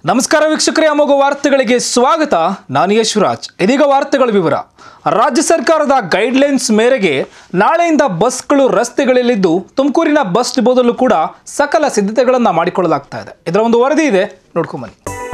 ನಮಸ್ಕಾರ ವೀಕ್ಷಕರೇ ಅಮೋಘ ವಾರ್ತೆಗಳಿಗೆ ಸ್ವಾಗತ ನಾನು ಯಶ್ವರಾಜ್ ಇದೀಗ ವಾರ್ತೆಗಳ ವಿವರ ರಾಜ್ಯ ಸರ್ಕಾರದ ಗೈಡ್ಲೈನ್ಸ್ ಮೇರೆಗೆ ನಾಳೆಯಿಂದ ಬಸ್ಗಳು ರಸ್ತೆಗಳಲ್ಲಿದ್ದು ತುಮಕೂರಿನ ಬಸ್ ಡಿಪೋದಲ್ಲೂ ಕೂಡ ಸಕಲ ಸಿದ್ಧತೆಗಳನ್ನು ಮಾಡಿಕೊಳ್ಳಲಾಗ್ತಾ ಇದೆ ಇದರ ಒಂದು ವರದಿ ಇದೆ ನೋಡ್ಕೊಂಬನ್ನಿ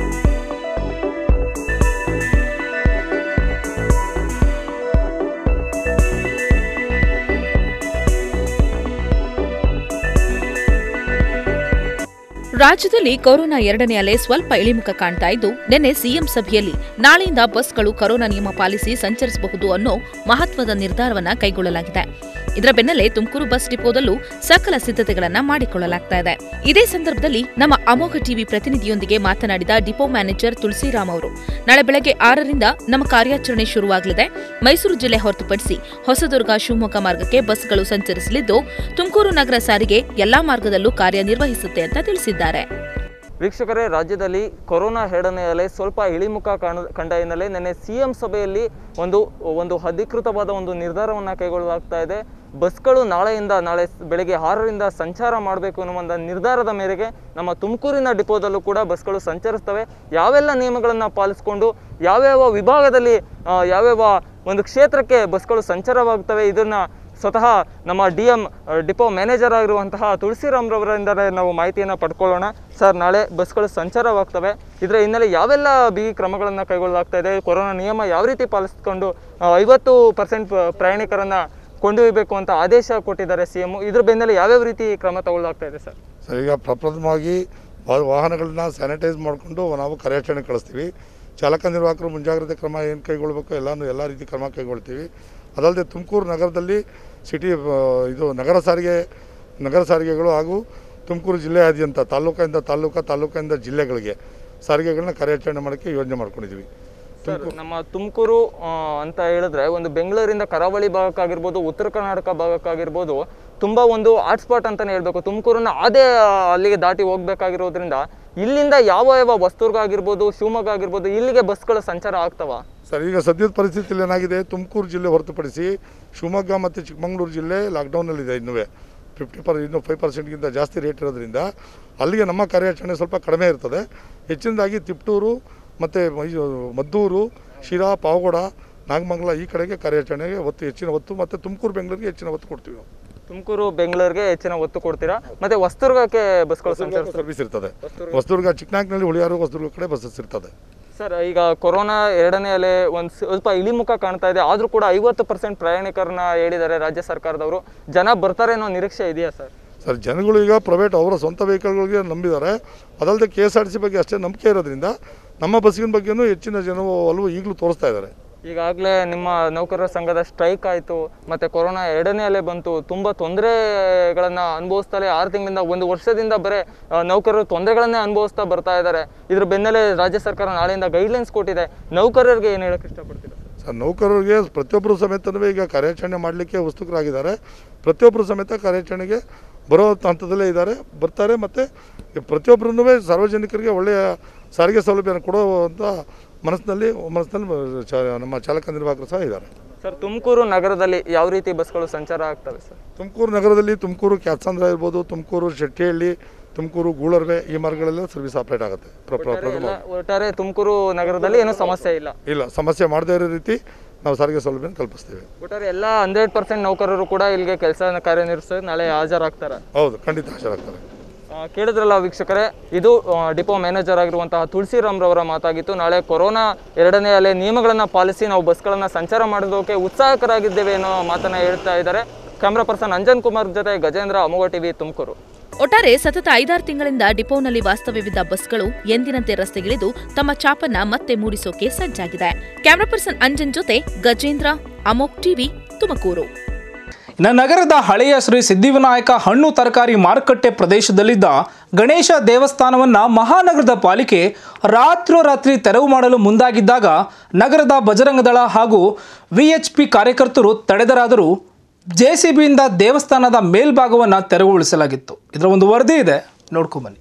ರಾಜ್ಯದಲ್ಲಿ ಕೊರೋನಾ ಎರಡನೇ ಅಲೆ ಸ್ವಲ್ಪ ಇಳಿಮುಖ ಕಾಣ್ತಾ ಇದ್ದು ನಿನ್ನೆ ಸಿಎಂ ಸಭೆಯಲ್ಲಿ ನಾಳೆಯಿಂದ ಬಸ್ಗಳು ಕೊರೋನಾ ನಿಯಮ ಪಾಲಿಸಿ ಸಂಚರಿಸಬಹುದು ಅನ್ನೋ ಮಹತ್ವದ ನಿರ್ಧಾರವನ್ನ ಕೈಗೊಳ್ಳಲಾಗಿದೆ ಇದರ ಬೆನ್ನಲ್ಲೇ ತುಮಕೂರು ಬಸ್ ಡಿಪೋದಲ್ಲೂ ಸಕಲ ಸಿದ್ಧತೆಗಳನ್ನ ಮಾಡಿಕೊಳ್ಳಲಾಗ್ತಾ ಇದೆ ಇದೇ ಸಂದರ್ಭದಲ್ಲಿ ನಮ್ಮ ಅಮೋಘ ಟಿವಿ ಪ್ರತಿನಿಧಿಯೊಂದಿಗೆ ಮಾತನಾಡಿದ ಡಿಪೋ ಮ್ಯಾನೇಜರ್ ತುಳಸಿರಾಮ್ ಅವರು ನಾಳೆ ಬೆಳಗ್ಗೆ ಆರರಿಂದ ನಮ್ಮ ಕಾರ್ಯಾಚರಣೆ ಶುರುವಾಗಲಿದೆ ಮೈಸೂರು ಜಿಲ್ಲೆ ಹೊರತುಪಡಿಸಿ ಹೊಸದುರ್ಗ ಶಿವಮೊಗ್ಗ ಮಾರ್ಗಕ್ಕೆ ಬಸ್ಗಳು ಸಂಚರಿಸಲಿದ್ದು ತುಮಕೂರು ನಗರ ಸಾರಿಗೆ ಎಲ್ಲಾ ಮಾರ್ಗದಲ್ಲೂ ಕಾರ್ಯನಿರ್ವಹಿಸುತ್ತೆ ಅಂತ ತಿಳಿಸಿದ್ದಾರೆ ವೀಕ್ಷಕರೇ ರಾಜ್ಯದಲ್ಲಿ ಕೊರೋನಾ ಎರಡನೇ ಅಲೆ ಸ್ವಲ್ಪ ಇಳಿಮುಖ ಕಾಣ ಕಂಡ ಹಿನ್ನೆಲೆ ನಿನ್ನೆ ಸಿ ಎಂ ಸಭೆಯಲ್ಲಿ ಒಂದು ಒಂದು ಅಧಿಕೃತವಾದ ಒಂದು ನಿರ್ಧಾರವನ್ನು ಕೈಗೊಳ್ಳಲಾಗ್ತಾ ಇದೆ ಬಸ್ಗಳು ನಾಳೆಯಿಂದ ನಾಳೆ ಸ್- ಬೆಳಗ್ಗೆ ಆರರಿಂದ ಸಂಚಾರ ಮಾಡಬೇಕು ಅನ್ನುವ ಒಂದು ನಿರ್ಧಾರದ ಮೇರೆಗೆ ನಮ್ಮ ತುಮಕೂರಿನ ಡಿಪೋದಲ್ಲೂ ಕೂಡ ಬಸ್ಗಳು ಸಂಚರಿಸ್ತವೆ ಯಾವೆಲ್ಲ ನಿಯಮಗಳನ್ನು ಪಾಲಿಸಿಕೊಂಡು ಯಾವ್ಯಾವ ವಿಭಾಗದಲ್ಲಿ ಆ, ಯಾವ್ಯಾವ ಒಂದು ಕ್ಷೇತ್ರಕ್ಕೆ ಬಸ್ಗಳು ಸಂಚಾರವಾಗ್ತವೆ ಇದನ್ನು ಸ್ವತಃ ನಮ್ಮ ಡಿ ಎಂ ಡಿಪೋ ಮ್ಯಾನೇಜರ್ ಆಗಿರುವಂತಹ ತುಳಸಿರಾಮ್ ರವರಿಂದಲೇ ನಾವು ಮಾಹಿತಿಯನ್ನು ಪಡ್ಕೊಳ್ಳೋಣ ಸರ್ ನಾಳೆ ಬಸ್ಗಳು ಸಂಚಾರವಾಗ್ತವೆ ಇದರ ಹಿನ್ನೆಲೆ ಯಾವೆಲ್ಲ ಬಿಗಿ ಕ್ರಮಗಳನ್ನು ಕೈಗೊಳ್ಳಲಾಗ್ತಾ ಇದೆ ಕೊರೋನಾ ನಿಯಮ ಯಾವ ರೀತಿ ಪಾಲಿಸ್ಕೊಂಡು ಆ, ಐವತ್ತು ಪರ್ಸೆಂಟ್ ಪ್ರಯಾಣಿಕರನ್ನು ಕೊಂಡೊಯ್ಯಬೇಕು ಅಂತ ಆದೇಶ ಕೊಟ್ಟಿದ್ದಾರೆ ಸಿ ಎಂ ಇದ್ರ ಬೆನ್ನಲ್ಲೇ ಯಾವ್ಯಾವ ರೀತಿ ಕ್ರಮ ತಗೊಳ್ಳಲಾಗ್ತಾ ಇದೆ ಸರ್ ಸರ್ ಈಗ ಪ್ರಪ್ರಥಮವಾಗಿ ವಾ- ವಾಹನಗಳನ್ನ ಸ್ಯಾನಿಟೈಸ್ ಮಾಡಿಕೊಂಡು ನಾವು ಕಾರ್ಯಾಚರಣೆ ಕಳಿಸ್ತೀವಿ ಚಾಲಕ ನಿರ್ವಾಹಕರು ಮುಂಜಾಗ್ರತೆ ಕ್ರಮ ಏನು ಕೈಗೊಳ್ಳಬೇಕು ಎಲ್ಲನೂ ಎಲ್ಲ ರೀತಿ ಕ್ರಮ ಕೈಗೊಳ್ತೀವಿ ಅದಲ್ಲದೆ ತುಮಕೂರು ನಗರದಲ್ಲಿ ಸಿಟಿ ಆ, ಇದು ನಗರ ಸಾರಿಗೆ ನಗರ ಸಾರಿಗೆಗಳು ಹಾಗೂ ತುಮಕೂರು ಜಿಲ್ಲೆಯಾದ್ಯಂತ ತಾಲೂಕಿಂದ ತಾಲೂಕು ತಾಲೂಕಿಂದ ಜಿಲ್ಲೆಗಳಿಗೆ ಸಾರಿಗೆಗಳನ್ನ ಕಾರ್ಯಾಚರಣೆ ಮಾಡೋಕ್ಕೆ ಯೋಜನೆ ಮಾಡ್ಕೊಂಡಿದ್ದೀವಿ ಸರ್ ನಮ್ಮ ತುಮಕೂರು ಅಂತ ಹೇಳಿದ್ರೆ ಒಂದು ಬೆಂಗಳೂರಿಂದ ಕರಾವಳಿ ಭಾಗಕ್ಕಾಗಿರ್ಬೋದು ಉತ್ತರ ಕರ್ನಾಟಕ ಭಾಗಕ್ಕಾಗಿರ್ಬೋದು ತುಂಬ ಒಂದು ಹಾಟ್ಸ್ಪಾಟ್ ಅಂತಲೇ ಹೇಳ್ಬೇಕು ತುಮಕೂರನ್ನ ಅದೇ ಆ, ಅಲ್ಲಿಗೆ ದಾಟಿ ಹೋಗ್ಬೇಕಾಗಿರೋದ್ರಿಂದ ಇಲ್ಲಿಂದ ಯಾವ ಯಾವ ವಸ್ತುರ್ಗ ಆಗಿರ್ಬೋದು ಶಿವಮೊಗ್ಗ ಆಗಿರ್ಬೋದು ಇಲ್ಲಿಗೆ ಬಸ್ಗಳ ಸಂಚಾರ ಆಗ್ತವ ಸರ್ ಈಗ ಸದ್ಯದ ಪರಿಸ್ಥಿತಿಯಲ್ಲಿ ಏನಾಗಿದೆ ತುಮಕೂರು ಜಿಲ್ಲೆ ಹೊರತುಪಡಿಸಿ ಶಿವಮೊಗ್ಗ ಮತ್ತು ಚಿಕ್ಕಮಗಳೂರು ಜಿಲ್ಲೆ ಲಾಕ್ಡೌನಲ್ಲಿದೆ ಇನ್ನೂ ಫಿಫ್ಟಿ ಪರ್ ಇನ್ನು ಫೈವ್ ಪರ್ಸೆಂಟ್ಗಿಂತ ಜಾಸ್ತಿ ರೇಟ್ ಇರೋದ್ರಿಂದ ಅಲ್ಲಿಗೆ ನಮ್ಮ ಕಾರ್ಯಾಚರಣೆ ಸ್ವಲ್ಪ ಕಡಿಮೆ ಇರ್ತದೆ ಹೆಚ್ಚಿನದಾಗಿ ತಿಪ್ಟೂರು ಮತ್ತು ಮದ್ದೂರು ಶಿರಾ ಪಾವಗಡ ನಾಗಮಂಗಲ ಈ ಕಡೆಗೆ ಕಾರ್ಯಾಚರಣೆಗೆ ಒತ್ತು ಹೆಚ್ಚಿನ ಒತ್ತು ಮತ್ತು ತುಮಕೂರು ಬೆಂಗಳೂರಿಗೆ ಹೆಚ್ಚಿನ ಒತ್ತು ಕೊಡ್ತೀವಿ ನಾವು ತುಮಕೂರು ಬೆಂಗಳೂರಿಗೆ ಹೆಚ್ಚಿನ ಒತ್ತು ಕೊಡ್ತೀರಾ ಮತ್ತೆ ವಸ್ತುರ್ಗಕ್ಕೆ ಬಸ್ಗಳು ಸಂಚಾರ ಸರ್ವಿಸ್ ಇರ್ತದೆ ಹೊಸದುರ್ಗ ಚಿಕ್ಕನಾಗ್ನಲ್ಲಿ ಹುಳಿಯಾರು ಹೊಸದುರ್ಗ ಕಡೆ ಬಸ್ಸಸ್ ಇರ್ತದೆ ಸರ್ ಈಗ ಕೊರೋನಾ ಎರಡನೇ ಅಲೆ ಒಂದು ಸ್ವಲ್ಪ ಇಳಿಮುಖ ಕಾಣ್ತಾ ಇದೆ ಆದರೂ ಕೂಡ ಐವತ್ತು ಪರ್ಸೆಂಟ್ ಪ್ರಯಾಣಿಕರನ್ನ ಹೇಳಿದ್ದಾರೆ ರಾಜ್ಯ ಸರ್ಕಾರದವರು ಜನ ಬರ್ತಾರೆ ಅನ್ನೋ ನಿರೀಕ್ಷೆ ಇದೆಯಾ ಸರ್ ಸರ್ ಜನಗಳು ಈಗ ಪ್ರೈವೇಟ್ ಅವರ ಸ್ವಂತ ವೆಹಿಕಲ್ಗಳಿಗೆ ನಂಬಿದ್ದಾರೆ ಅದಲ್ಲದೆ K S R T C ಬಗ್ಗೆ ಅಷ್ಟೇ ನಂಬಿಕೆ ಇರೋದ್ರಿಂದ ನಮ್ಮ ಬಸ್ಸಿನ ಬಗ್ಗೆನೂ ಹೆಚ್ಚಿನ ಜನವು ಒಲವು ಈಗಲೂ ತೋರಿಸ್ತಾ ಇದ್ದಾರೆ ಈಗಾಗಲೇ ನಿಮ್ಮ ನೌಕರರ ಸಂಘದ ಸ್ಟ್ರೈಕ್ ಆಯಿತು ಮತ್ತು ಕೊರೋನಾ ಎರಡನೇ ಅಲೆ ಬಂತು ತುಂಬ ತೊಂದರೆಗಳನ್ನು ಅನುಭವಿಸ್ತಲೇ ಆರು ತಿಂಗಳಿಂದ ಒಂದು ವರ್ಷದಿಂದ ಬರೀ ಆ, ನೌಕರರು ತೊಂದರೆಗಳನ್ನೇ ಅನುಭವಿಸ್ತಾ ಬರ್ತಾ ಇದ್ದಾರೆ ಇದ್ರ ಬೆನ್ನಲ್ಲೇ ರಾಜ್ಯ ಸರ್ಕಾರ ನಾಳೆಯಿಂದ ಗೈಡ್ಲೈನ್ಸ್ ಕೊಟ್ಟಿದೆ ನೌಕರರಿಗೆ ಏನು ಹೇಳಕ್ಕೆ ಇಷ್ಟಪಡ್ತೀರಾ ಸರ್ ನೌಕರರಿಗೆ ಪ್ರತಿಯೊಬ್ಬರು ಸಮೇತನೂ ಈಗ ಕಾರ್ಯಾಚರಣೆ ಮಾಡಲಿಕ್ಕೆ ಉತ್ಸುಕರಾಗಿದ್ದಾರೆ ಪ್ರತಿಯೊಬ್ಬರು ಸಮೇತ ಕಾರ್ಯಾಚರಣೆಗೆ ಬರೋ ಹಂತದಲ್ಲೇ ಇದ್ದಾರೆ ಬರ್ತಾರೆ ಮತ್ತು ಪ್ರತಿಯೊಬ್ಬರನ್ನೂ ಸಾರ್ವಜನಿಕರಿಗೆ ಒಳ್ಳೆಯ ಸಾರಿಗೆ ಸೌಲಭ್ಯನ ಕೊಡುವಂಥ ಮನಸ್ಸಿನಲ್ಲಿ ಮನಸ್ಸಿನಲ್ಲಿ ಚ ನಮ್ಮ ಚಾಲಕ ನಿರ್ವಾಹಕರು ಸಹ ಇದ್ದಾರೆ ಸರ್ ತುಮಕೂರು ನಗರದಲ್ಲಿ ಯಾವ ರೀತಿ ಬಸ್ಗಳು ಸಂಚಾರ ಆಗ್ತವೆ ಸರ್ ತುಮಕೂರು ನಗರದಲ್ಲಿ ತುಮಕೂರು ಕ್ಯಾತ್ಸಂದ್ರ ಇರ್ಬೋದು ತುಮಕೂರು ಶೆಟ್ಟಿಹಳ್ಳಿ ತುಮಕೂರು ಗೂಳರ್ವೆ ಈ ಮಾರ್ಗಗಳೆಲ್ಲ ಸರ್ವಿಸ್ ಆಪ್ರೇಟ್ ಆಗುತ್ತೆ ಪ್ರ- ಪ್ರ- ಒಟ್ಟಾರೆ ಪ್ರಥಮ ಎಲ್ಲ- ಒಟ್ಟಾರೆ ತುಮಕೂರು ನಗರದಲ್ಲಿ ಏನೂ ಸಮಸ್ಯೆ ಇಲ್ಲ ಇಲ್ಲ ಸಮಸ್ಯೆ ಮಾಡದೇ ಇರೋ ರೀತಿ ನಾವು ಸಾರಿಗೆ ಸೌಲಭ್ಯ ಕಲ್ಪಿಸ್ತೀವಿ ಒಟ್ಟಾರೆ ಎಲ್ಲ ಹಂಡ್ರೆಡ್ ಪರ್ಸೆಂಟ್ ನೌಕರರು ಕೂಡ ಇಲ್ಲಿಗೆ ಕೆಲಸ ಕಾರ್ಯನಿರ್ವಹಿಸಿ ನಾಳೆ ಹಾಜರಾಗ್ತಾರೆ ಹೌದು ಖಂಡಿತ ಹಾಜರಾಗ್ತಾರೆ ಆ, ಕೇಳಿದ್ರಲ್ಲ ವೀಕ್ಷಕರೇ ಇದು ಆ, ಡಿಪೋ ಮ್ಯಾನೇಜರ್ ಆಗಿರುವಂತಹ ತುಳಸಿರಾಮ್ ರವರ ಮಾತಾಗಿತ್ತು ನಾಳೆ ಕೊರೋನಾ ಎರಡನೇ ಅಲೆ ನಿಯಮಗಳನ್ನು ಪಾಲಿಸಿ ನಾವು ಬಸ್ಗಳನ್ನು ಸಂಚಾರ ಮಾಡೋದಕ್ಕೆ ಉತ್ಸಾಹಕರಾಗಿದ್ದೇವೆ ಅನ್ನೋ ಮಾತನ್ನ ಹೇಳ್ತಾ ಇದ್ದಾರೆ ಕ್ಯಾಮ್ರಾ ಪರ್ಸನ್ ಅಂಜನ್ ಕುಮಾರ್ ಜೊತೆ ಗಜೇಂದ್ರ ಅಮೋಘ ಟಿವಿ ತುಮಕೂರು ಒಟ್ಟಾರೆ ಸತತ ಐದಾರು ತಿಂಗಳಿಂದ ಡಿಪೋನಲ್ಲಿ ವಾಸ್ತವ್ಯವಿದ್ದ ಬಸ್ಗಳು ಎಂದಿನಂತೆ ರಸ್ತೆಗಿಳಿದು ತಮ್ಮ ಚಾಪನ್ನ ಮತ್ತೆ ಮೂಡಿಸೋಕೆ ಸಜ್ಜಾಗಿದೆ ಕ್ಯಾಮರಾ ಪರ್ಸನ್ ಅಂಜನ್ ಜೊತೆ ಗಜೇಂದ್ರ ಅಮೋಕ್ ಟಿವಿ ತುಮಕೂರು ಇನ್ನು ನಗರದ ಹಳೆಯ ಶ್ರೀ ಸಿದ್ಧಿವಿನಾಯಕ ಹಣ್ಣು ತರಕಾರಿ ಮಾರುಕಟ್ಟೆ ಪ್ರದೇಶದಲ್ಲಿದ್ದ ಗಣೇಶ ದೇವಸ್ಥಾನವನ್ನು ಮಹಾನಗರದ ಪಾಲಿಕೆ ರಾತ್ರೋರಾತ್ರಿ ತೆರವು ಮಾಡಲು ಮುಂದಾಗಿದ್ದಾಗ ನಗರದ ಬಜರಂಗದಳ ಹಾಗೂ ವಿಎಚ್ಪಿ ಕಾರ್ಯಕರ್ತರು ತಡೆದರಾದರೂ ಜೆಸಿಬಿಯಿಂದ ದೇವಸ್ಥಾನದ ಮೇಲ್ಭಾಗವನ್ನು ತೆರವುಗೊಳಿಸಲಾಗಿತ್ತು ಇದರ ಒಂದು ವರದಿ ಇದೆ ನೋಡ್ಕೊಂಬನ್ನಿ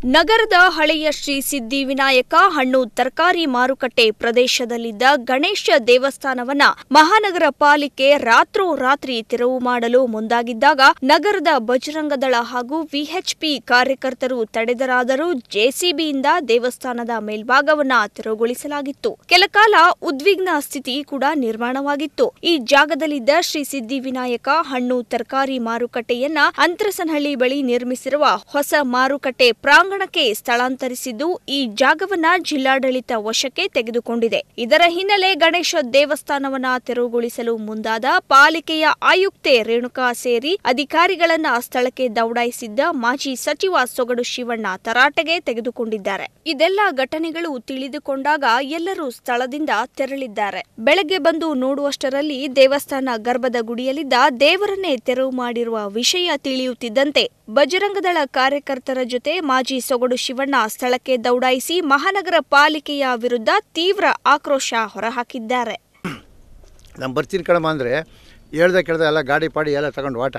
ನಗರದ ಹಳೆಯ ಶ್ರೀ ಸಿದ್ಧಿವಿನಾಯಕ ಹಣ್ಣು ತರಕಾರಿ ಮಾರುಕಟ್ಟೆ ಪ್ರದೇಶದಲ್ಲಿದ್ದ ಗಣೇಶ ದೇವಸ್ಥಾನವನ್ನ ಮಹಾನಗರ ಪಾಲಿಕೆ ರಾತ್ರೋರಾತ್ರಿ ತೆರವು ಮಾಡಲು ಮುಂದಾಗಿದ್ದಾಗ ನಗರದ ಬಜರಂಗದಳ ಹಾಗೂ ವಿಎಚ್ಪಿ ಕಾರ್ಯಕರ್ತರು ತಡೆದರಾದರೂ ಜೆಸಿಬಿಯಿಂದ ದೇವಸ್ಥಾನದ ಮೇಲ್ಭಾಗವನ್ನ ತೆರವುಗೊಳಿಸಲಾಗಿತ್ತು ಕೆಲಕಾಲ ಉದ್ವಿಗ್ನ ಸ್ಥಿತಿ ಕೂಡ ನಿರ್ಮಾಣವಾಗಿತ್ತು ಈ ಜಾಗದಲ್ಲಿದ್ದ ಶ್ರೀ ಸಿದ್ಧಿವಿನಾಯಕ ಹಣ್ಣು ತರಕಾರಿ ಮಾರುಕಟ್ಟೆಯನ್ನ ಅಂತರಸನಹಳ್ಳಿ ಬಳಿ ನಿರ್ಮಿಸಿರುವ ಹೊಸ ಮಾರುಕಟ್ಟೆ ಪ್ರಾಂಗಣಕ್ಕೆ ಸ್ಥಳಾಂತರಿಸಿದ್ದು ಈ ಜಾಗವನ್ನ ಜಿಲ್ಲಾಡಳಿತ ವಶಕ್ಕೆ ತೆಗೆದುಕೊಂಡಿದೆ ಇದರ ಹಿನ್ನೆಲೆ ಗಣೇಶ ದೇವಸ್ಥಾನವನ್ನ ತೆರವುಗೊಳಿಸಲು ಮುಂದಾದ ಪಾಲಿಕೆಯ ಆಯುಕ್ತೆ ರೇಣುಕಾ ಸೇರಿ ಅಧಿಕಾರಿಗಳನ್ನ ಸ್ಥಳಕ್ಕೆ ದೌಡಾಯಿಸಿದ್ದ ಮಾಜಿ ಸಚಿವ ಸೊಗಡು ಶಿವಣ್ಣ ತರಾಟೆಗೆ ತೆಗೆದುಕೊಂಡಿದ್ದಾರೆ ಇದೆಲ್ಲ ಘಟನೆಗಳು ತಿಳಿದುಕೊಂಡಾಗ ಎಲ್ಲರೂ ಸ್ಥಳದಿಂದ ತೆರಳಿದ್ದಾರೆ ಬೆಳಗ್ಗೆ ಬಂದು ನೋಡುವಷ್ಟರಲ್ಲಿ ದೇವಸ್ಥಾನ ಗರ್ಭದ ಗುಡಿಯಲ್ಲಿದ್ದ ದೇವರನ್ನೇ ತೆರವು ಮಾಡಿರುವ ವಿಷಯ ತಿಳಿಯುತ್ತಿದ್ದಂತೆ ಬಜರಂಗದಳ ಕಾರ್ಯಕರ್ತರ ಜೊತೆ ಮಾಜಿ ಸೊಗಡು ಶಿವಣ್ಣ ಸ್ಥಳಕ್ಕೆ ದೌಡಾಯಿಸಿ ಮಹಾನಗರ ಪಾಲಿಕೆಯ ವಿರುದ್ಧ ತೀವ್ರ ಆಕ್ರೋಶ ಹೊರಹಾಕಿದ್ದಾರೆ ನಾನು ಬರ್ತೀನಿ ಕಣಮ್ಮ ಅಂದರೆ ಹೇಳ್ದೆ ಕೇಳ್ದೆ ಎಲ್ಲ ಗಾಡಿ ಪಾಡಿ ಎಲ್ಲ ತಗೊಂಡು ವಾಟ